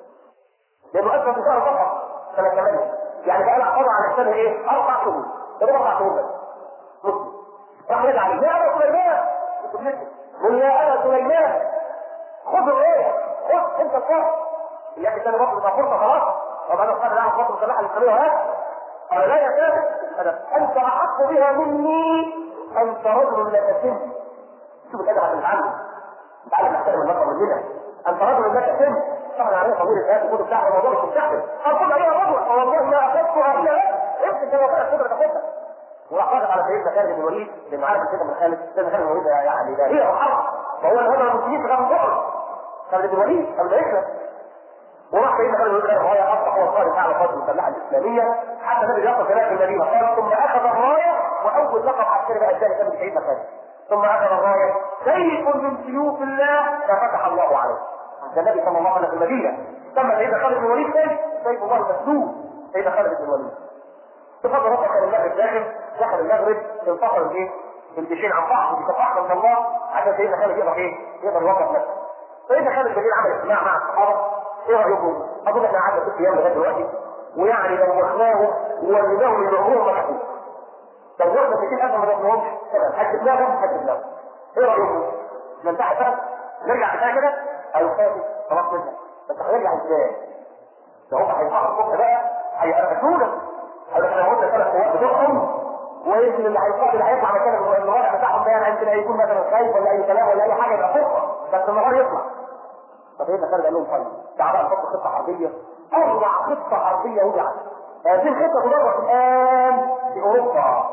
لانه اسلم في شهر صفر سنه 8 يعني بقى له قضى على السنه ايه؟ اربع شهور ده اربع شهور بس مسلم راح يدعي عليه يا ابا سليمان قل يا ابا سليمان خذوا ايه؟ خذ انت الفرق يعني كان بطل يبقى فرصه خلاص طب انا قادر اعمل خطوه مسلحه للقبيله هذا قال لا يا ثابت انت احق بها مني انت رجل لا تسم شوف الادب عشان تتعلم تعلم تحترم البطل مننا انت رجل لا تسم طبعا عليه طويل الحياه الكتب بتاعها الموضوع مش مستحمل اخذ عليها رجل والله ما اخذتها الا امسك كما كانت قدره تاخدها وراح واقف على سيدنا خالد بن الوليد لان عارف كده من خالد سيدنا خالد بن الوليد يعني لا هي وحرب فهو هم المسلمين في غزوه احد خالد بن الوليد قبل ما يسلم وراح سيدنا خالد بن الوليد وهي اصبح هو قائد اعلى قوات المسلحه الاسلاميه حتى النبي يقف هناك في المدينه قال ثم اخذ الرايه واول لقب عسكري بقى الثاني كان سيدنا خالد ثم اخذ الرايه سيف من سيوف الله ففتح الله عليه ده النبي صلى الله عليه وسلم في المدينه ثم سيدنا خالد بن الوليد ثاني سيف الله مسلول سيدنا خالد بن الوليد بفضل ربك كان المغرب داخل دخل المغرب انفصل الايه؟ الجيشين عن بعض وبتفاحنا من الله عشان سيدنا خالد يقدر ايه؟ يقدر يوقف نفسه. سيدنا خالد بالليل عمل اجتماع مع الصحابه ايه رايكم؟ اظن احنا قعدنا ست ايام لغايه دلوقتي ويعني لو وخناهم ووليناهم من عمرهم مكتوب. لو وصلنا 20000 ما ضربناهمش تمام حسبناهم حسبناهم. ايه رايكم؟ ننتهي بقى نرجع بتاع كده ايوه فاتت خلاص نرجع بس هنرجع ازاي؟ ده هم هيطلعوا الصبح بقى هيقرفونا قال احنا قلنا ثلاث قوات بتوعهم ويمكن اللي هيطلع اللي هيطلع مكان الوضع بتاعهم ده يعني يمكن هيكون مثلا خايف ولا اي كلام ولا اي حاجه يبقى فرصه بس النهار يطلع فسيدنا خالد قال لهم طيب تعالى بقى نحط خطه حربيه اروع خطه حربيه وضعت هذه الخطه تدرس الان في اوروبا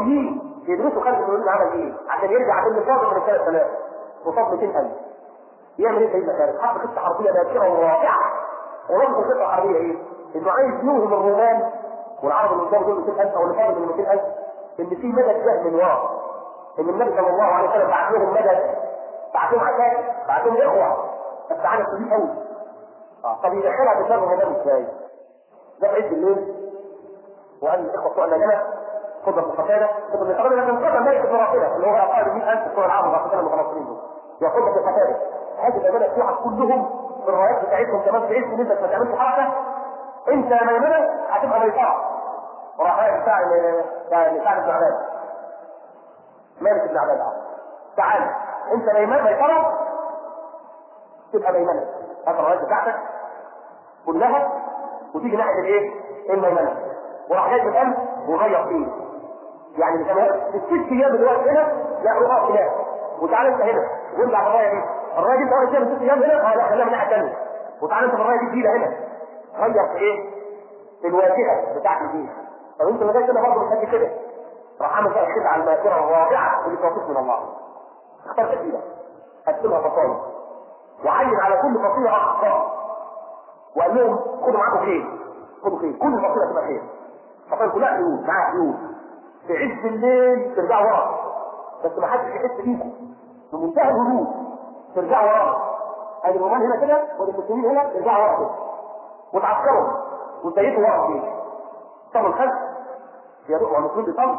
الغربيين يدرسوا خالد بن الوليد عمل ايه عشان يرجع بالنفاق من الثلاث ثلاث وصاب 200000 يعمل ايه سيدنا خالد؟ حط خطه حربيه ناجحه ورائعه وربط الخطه الحربيه ايه؟ انه عايز يوهم الرومان والعرب اللي قدام دول 200000 او اللي فاضل من 200000 ان في مدد جاء من ورا ان النبي صلى الله عليه وسلم بعت لهم مدد بعت لهم عتاق بعت لهم اخوه بس عدد كبير قوي اه طب يدخلها في شر رمضان ازاي؟ ده في عز الليل وقال الاخوه بتوع المدينه خد ابن قتاده خد ابن قتاده لكن قتل ملك ابن رافده اللي هو اقل من 1000 بتوع العرب بعد كده المتنصرين دول ياخد ابن قتاده هذه الامانه بتوعك كلهم في الرايات بتاعتهم كمان في عز ان انت ما تعملش حركه انت يا ميمنه هتبقى ميسره وراح رايح بتاع بتاع بتاع ابن عباد مالك بن عباد تعال انت ميمنه ميسره تبقى ميمنه هات الرايات بتاعتك كلها وتيجي ناحيه الايه؟ الميمنه وراح جايب القلب وغير فيه يعني مش انا الست ايام دلوقتي هنا لا روح هناك وتعالى انت هنا وارجع في الرايه دي الرايه دي انت واقف فيها ست ايام هنا اه لا خليها من الناحيه الثانيه وتعالى انت في الرايه دي جديده هنا غير في ايه؟ في الواجهه بتاعت الدين طب انت ما جاش هنا برضه مش قد كده راح عامل بقى الخدعه الماكره الرابعه اللي توفيق من الله اختار كده قسمها فصائل وعين على كل فصيله اخطاء وقال لهم خدوا معاكم خير خدوا خير كل فصيله تبقى خير فصائل كلها حيول معاها حيول في عز الليل ترجعوا ورا بس ما حدش يحس بيكم بمنتهى الهدوء ترجعوا ورا ادي الرومان هنا كده والمسلمين هنا ترجعوا ورا كده وتعسكروا وتبيتوا ورا الجيش صلوا الخلف يا روح والمسلمين بيصلوا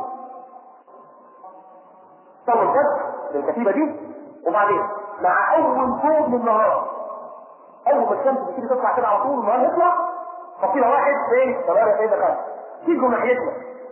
صلوا الخلف للكتيبه دي وبعدين مع اول فوق من النهار اول ما الشمس بتيجي تطلع كده على طول النهار يطلع فصيله واحد فين؟ تمام يا سيدنا خالد تيجوا ناحيتنا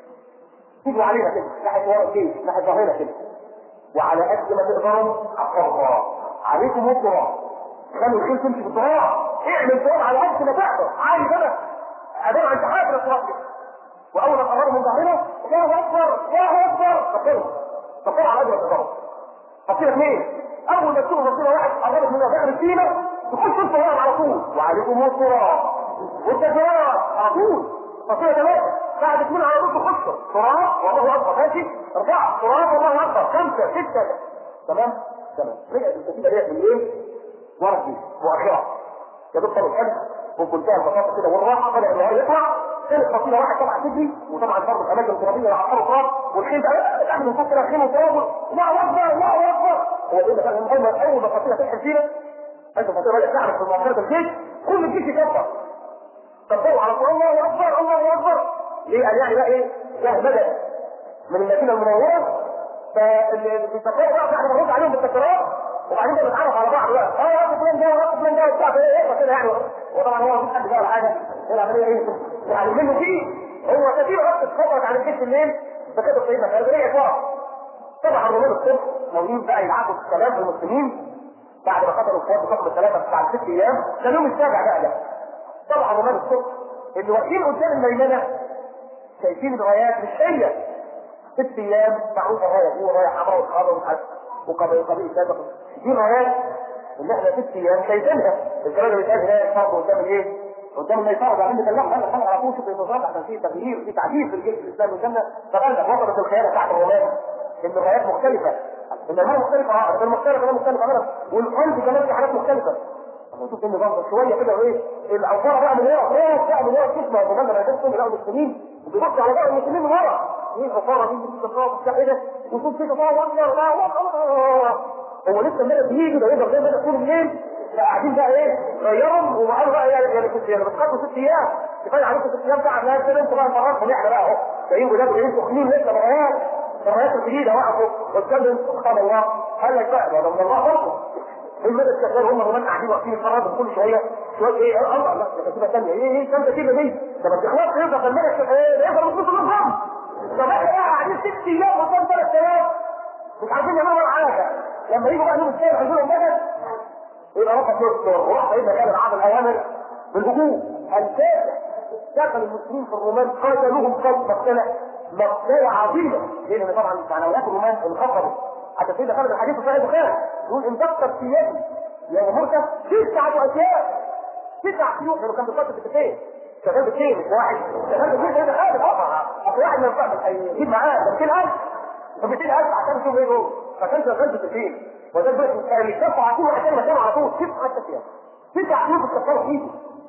تيجوا علينا كده ناحيه ورا الجيش ناحيه ظهرنا كده وعلى قد ما تقدروا حفظها عليكم التراب خلوا الخيل تمشي بالتراب اعمل تراب على قد ما تقدر عايز انا ادور عن حاجه التراب كده واول ما تقربوا من ظهرنا الله اكبر الله اكبر فكروا فكروا على قد ما تقدروا فصيله اثنين اول ما تشوفوا فصيله واحد قربت من ظهر السينه تخش التراب على طول وعليكم التراب والتجارة على طول فصيله ثلاثه بعد اثنين على طول تخشوا تراب والله اكبر ماشي اربعه تراب والله اكبر خمسه سته تمام تمام رجعت الكتيبه ديت بالليل ورا الجيش مؤخرا يا دكتور الحلم وبمنتهى البساطه كده والراحه بدا النهار يطلع كانت فصيله واحد طبعا تجري وطبعا برضه الاماكن الترابيه يعطلوا تراب والخيل بقى تعمل من فوق كده خيل وتراب الله اكبر الله اكبر هو ايه ده كان اول اول ما الفصيله تلحق فينا انت الفصيله بدات تعرف في مؤخره الجيش كل الجيش يكبر كبروا على طول الله اكبر الله اكبر ليه قال يعني بقى ايه جاه مدد من المدينه المنوره فاللي بيفكروا بقى احنا بنرد عليهم بالتكرار وبعدين بقى نتعرف على بعض بقى اه يا فلان ده يا فلان ده وبتاع ايه كده يعني وطبعا هو مفيش حد بقى ولا حاجه العمليه ايه يعني منه فيه هو كثير بس اتفرج على الجيش الليل فكده سيدنا خالد رجع ورا طبعا الرومان الصبح موجودين بقى يلعبوا السلام المسلمين بعد ما قتلوا القوات بحكم الثلاثه بتاع ست ايام ده اليوم السابع بقى ده طبعا الرومان الصبح اللي واقفين قدام الميمنه شايفين الرايات مش هي ست ايام معروفه الرايه دي ورايه حمراء وخضراء ومش عارف وقبيل قبيل سابق دي رايات اللي احنا ست ايام شايفينها الكلام اللي بيتقال هناك فرض قدام الايه؟ قدام الميسره بعدين بيطلعوا قال لك على طول شوف الانتصار عشان في تغيير في تعديل في الجيش الاسلامي قدامنا فقال لك وصلت الخيانه بتاعت الرومان ان الرايات مختلفه ان الرايات مختلفه اه المختلفه ده مختلفه غلط والقلب كمان في حاجات مختلفه شوف ان برضه شويه كده وايه الاوفار بقى من ورا خلاص بقى من ورا تسمع زمان لما كانوا بيلاقوا المسلمين وبيبص على بقى المسلمين من ورا ايه الخساره دي دي الخساره بتاع ايه ده وشوف كده الله اكبر الله اكبر هو لسه المدى بيجي ده يقدر زي المدى طول الليل قاعدين بقى ايه غيرهم ومعاهم بقى يعني يعني كنت يعني بتخطوا ست ايام كفايه عليكم ست ايام بقى لا كده انتوا بقى فرقكم احنا بقى اهو جايين ولاد جايين سخنين لسه برايات الرايات الجديده وقفوا قدام سبحان الله قال لك بقى ده من الله برضه المدى الشغال هم كمان قاعدين واقفين يتفرجوا كل شويه شويه ايه الله لا ده كتيبه ثانيه ايه ايه كام كتيبه دي ده ما تخلصش يفضل المدى الشغال يفضل النص منهم طب احنا بقى قاعدين ست ايام قدام ثلاث ايام مش عارفين يعملوا حاجه لما يجوا بقى يوم الثاني عندهم مدد يبقى رفع يذكر وراح سيدنا كان عاد الاوامر بالهجوم الفاتح دخل المسلمين في الرومان قاتلوهم قتل مقتله مقتله عظيمه لان طبعا معنويات الرومان انخفضوا حتى سيدنا خالد الحديث في صحيح البخاري يقول ان دقت في يدي يا مركز تسعة اشياء تسع سيوف لانه كان بيقاتل بكتين شغال بكتين مش واحد شغال بكتين سيدنا خالد اه اصل واحد ما ينفعش هيجيب معاه 200,000 ب 200000 عشان يشوف ايه جوه فكان شغال بكتين وده بس كان يتكفوا على طول عشان مكانه على طول تسعة تسعة تسع شهور بتكفروا فيه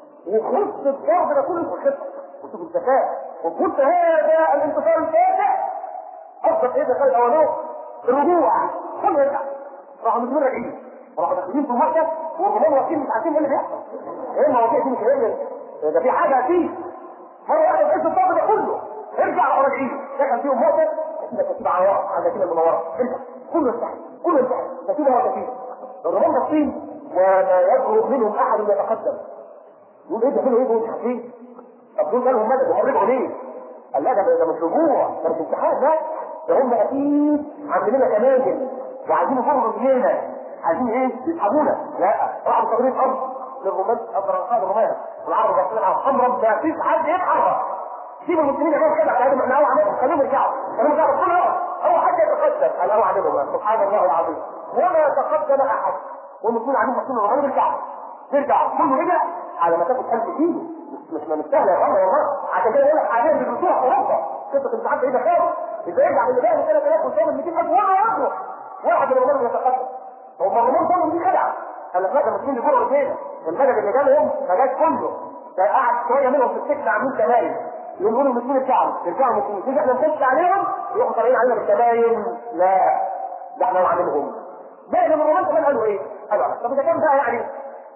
وخلص الضرب ده كله في الخطه وشوف الذكاء وقلت هذا الانتصار الفاتح افضل ايه ده خالد اوانوه الرجوع كله يرجع راحوا المسلمين راجعين راحوا داخلين في مكه والرومان واقفين مش عارفين ايه اللي بيحصل ايه المواضيع دي مش ايه ده في حاجه اكيد مره واحده بحس الضرب ده كله ارجع راحوا راجعين دخل فيهم موتى ده كتيبه عوار على كتيبه المنوره ارجع كله يفتح كله يفتح كتيبه ورا كتيبه الرومان باصين وما يجرؤ منهم احد يتقدم يقول ايه ده فين ايه دول حاجين طب دول قالوا مدد ومرجعوا ليه؟ قال لا ده ده مش رجوع ده مش امتحان لا ده هم اكيد عاملين لنا كماجل وعايزين يفرغوا رجلينا عايزين ايه؟ يسحبونا لا راحوا صابرين ارض للرومان ابرقاء الرومان والعرب باصين على الخمره ما فيش حد يتحرك سيب المسلمين يعملوا كده بعد ما احنا هو عملهم خليهم يرجعوا خليهم يرجعوا كل هو هو حد يتقدم قال هو عاملهم سبحان الله العظيم ولا تقدم احد والمسلمين عاملين مسلمين الرومان يرجعوا يرجع كله رجع على مسافه 1000 كيلو مش مش من السهل يا اخوانا والله عشان كده يقول لك حاليا بالرجوع في اوروبا قصه امتحان بعيده خالص اذا يرجع من البدايه 3000 وصل 200000 ولا يخرج واحد من الرومان يتقدم هم الرومان صاروا دي خدعه قال لك لا ده المسلمين بيقولوا رجاله المدد اللي جالهم ما جاش كله ده قعد شويه منهم في السجن عاملين كباين يقولوا المسلمين بتاعهم يرجعوا مسلمين تيجي احنا نخش عليهم يروحوا طالعين علينا بالكباين لا ده احنا عاملينهم باقي من الرومان كمان قالوا ايه؟ قالوا طب اذا كان بقى يعني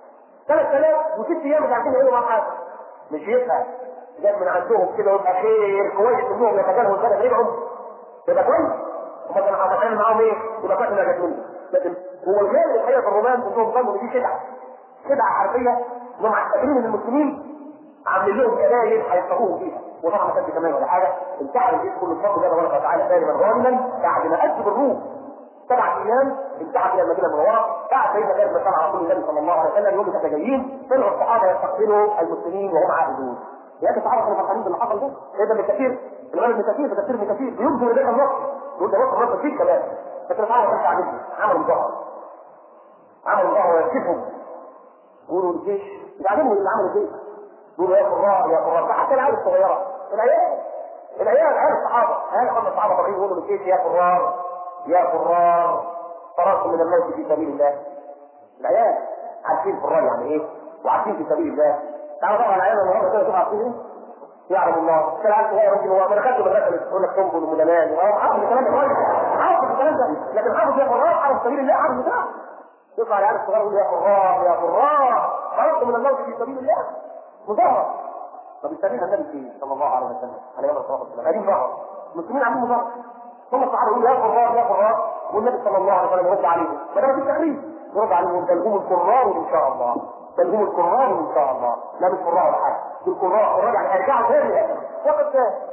ثلاث آلاف وست أيام مش عارفين يقولوا معاه حاجة مش يبقى جاب من عندهم كده ويبقى خير كويس انهم يتجاهلوا البلد رجعوا يبقى كويس هم كانوا هتعمل معاهم ايه؟ يبقى كويس انها جت منه لكن هو الغالب الحقيقه في الرومان انهم ظنوا ان دي خدعه خدعه حرفيه انهم معتبرين ان المسلمين عاملين لهم جبايل هيصطادوهم فيها وطبعا ما كانش كمان ولا حاجه انتحر الجيش كله بفضل الله تبارك وتعالى ثاني غانما بعد ما اجب الروم سبع ايام انتهى الى المدينه المنوره بعد سيدنا خالد بن على رسول الله صلى الله عليه وسلم يقول احنا جايين طلعوا الصحابه يستقبلوا المسلمين وهم عائدون يا اخي الصحابه كانوا فرحانين باللي حصل ده ايه ده ابن كثير الغالب ابن كثير ده تفسير ابن كثير بينظر اليك النص يقول ده نص النص فيه كلام لكن الصحابه كانت عاجبهم عملوا ظهر عملوا ظهر ويكشفهم يقولوا الجيش يعلموا اللي عملوا الجيش يقولوا يا قراء يا قراء حتى العيال الصغيره العيال العيال عيال الصحابه عيال هم الصحابه طالعين يقولوا للجيش يا قرار يا قرار فررتم من الموت في سبيل الله العيال عارفين قرار يعني ايه وعارفين في سبيل الله تعالوا طبعا العيال النهارده كده تبقى عارفين ايه يعلم الله كان عارف صغير ممكن هو ما دخلش مدرسه يقول لك تنبل ومدمان وهو عارف الكلام ده كويس عارف الكلام ده لكن عارف يا قرار عارف سبيل الله عارف بتاعه يطلع العيال الصغير يقول يا قرار يا قرار فررتم من الموت في سبيل الله مظاهره طب يستفيد النبي فيه صلى الله عليه وسلم عليه الصلاه والسلام هذه ظهر المسلمين عاملين مظاهره ثم الصحابه يقولوا يا قرار يا قرار والنبي صلى الله عليه وسلم يرد عليهم فده مفيش تخريج يرد عليهم بل هم القرار ان شاء الله بل هم القرار ان شاء الله لا مش قرار ولا حاجه دول قرار قرار يعني هيرجعوا تاني وقت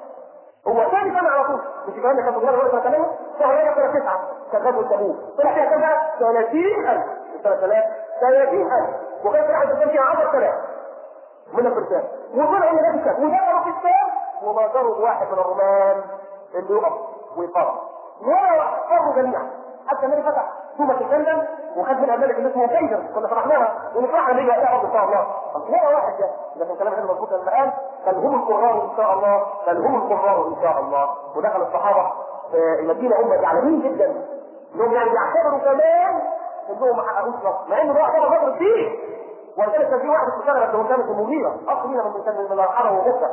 هو ثاني سنه على طول مش الكلام ده كان صغير ولا سنه شهرين سنه تسعه كان غزوه تبوك طلع فيها كذا 30000 السنه 30000 وكان في واحد كان فيها 10000 من الفرسان وطلعوا من الفرسان ودخلوا في السام وما ضرب واحد من الرومان اللي يقف ويقرر ولا واحد فروا جميعا حتى النبي فتح ثومة الجندل وخد من الملك اللي اسمه كيدر كنا شرحناها ونشرحها ليه يا ان شاء الله ولا واحد جاء اذا كان كلام غير مظبوط لما قال بل هم القرار ان شاء الله بل هم القرار ان شاء الله ودخل الصحابه المدينه هم زعلانين جدا انهم يعني بيعتبروا كمان انهم ما حققوش نصر مع ان ده يعتبر نصر فيه ولذلك كان في واحد في الشجره اللي كانت المغيره اخ لينا من من من الحرم وغفه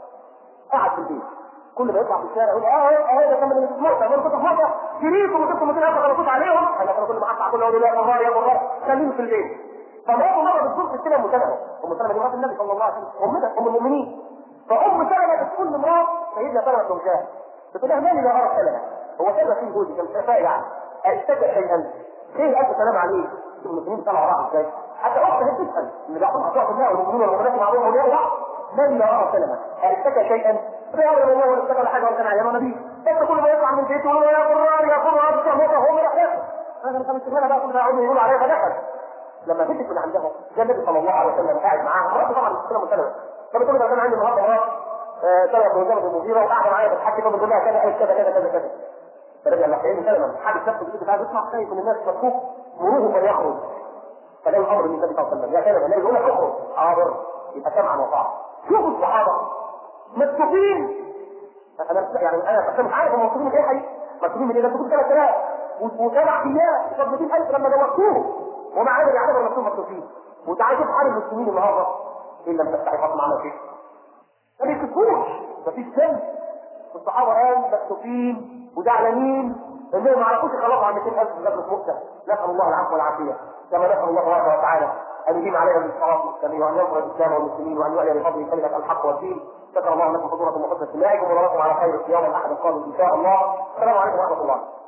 قعد في البيت كل ما يطلع في الشارع يقول اه اه ده كان من الموتى انا كنت في موتى جريت وكنت 200 الف غلطت عليهم انا كان كل ما اقطع كل اقول يا مرار يا مرار خليهم في البيت فمرة مرة بتزور ستنا ام سلمة ام سلمة دي مرات النبي صلى الله عليه وسلم امنا ام المؤمنين فام سلمة بتقول لمرات سيدنا سلمة بن مشاهد بتقول لها مالي يا مرة سلمة هو سلمة فيه جوزي كان شفاء يعني اشتكى شيئا خير الف سلام عليه المسلمين طلعوا راحوا ازاي حتى اختها تسال ان بيعطوهم اطراف الله والمؤمنين والمؤمنات معهم اولياء بعض من لا ارى سلمة اشتكى شيئا لا ولا الله ولا اشتكى ولا حاجه ولا كان عيان نبي بس كل ما يطلع من بيته يقول يا قرار يا قرار يا قرار هو راح ياكل هذا كان الشغلانه بقى كل ما يقعدوا يقولوا عليها فدخل لما فتت من عندهم جاء النبي صلى الله عليه وسلم قاعد معاها مرات طبعا السلام والسلام فبتقول له انا عندي النهارده مرات سلمة بن جابر بن المغيره وقاعده معايا بتحكي فبتقول لها كذا كذا كذا كذا كذا فرجع لحين سلمة حادث نفسه كده قاعد يسمع خايف من الناس مكفوف مروه فليخرج فده الامر من النبي صلى الله عليه وسلم يا سلمة النبي يقول لك اخرج حاضر يبقى سمعا وطاعه شوفوا الصحابه مسكوفين انا يعني انا مش عارف هم مسكوفين من ايه حقيقي مسكوفين من ايه ده كنت 3000 وسبع ايام طب 200000 لما دوقتوهم ومع ذلك يعتبر نفسهم مكتوفين وتعالى شوف حال المسلمين النهارده ان لم تفتحي فاطمه عمل ايه؟ ما بيكتبوش مفيش سن الصحابه قال مكتوفين وزعلانين انهم ما عرفوش يخلصوا عن 200000 في غزوه مؤتة نسال الله العفو والعافيه كما نسال الله تبارك وتعالى ان يديم علينا بالصلاه والسلام وان ينصر الاسلام والمسلمين وان يعلي بفضله كلمه الحق والدين شكر الله لكم حضوركم وحسن استماعكم ونراكم على خير في يوم الاحد القادم ان شاء الله السلام عليكم ورحمه الله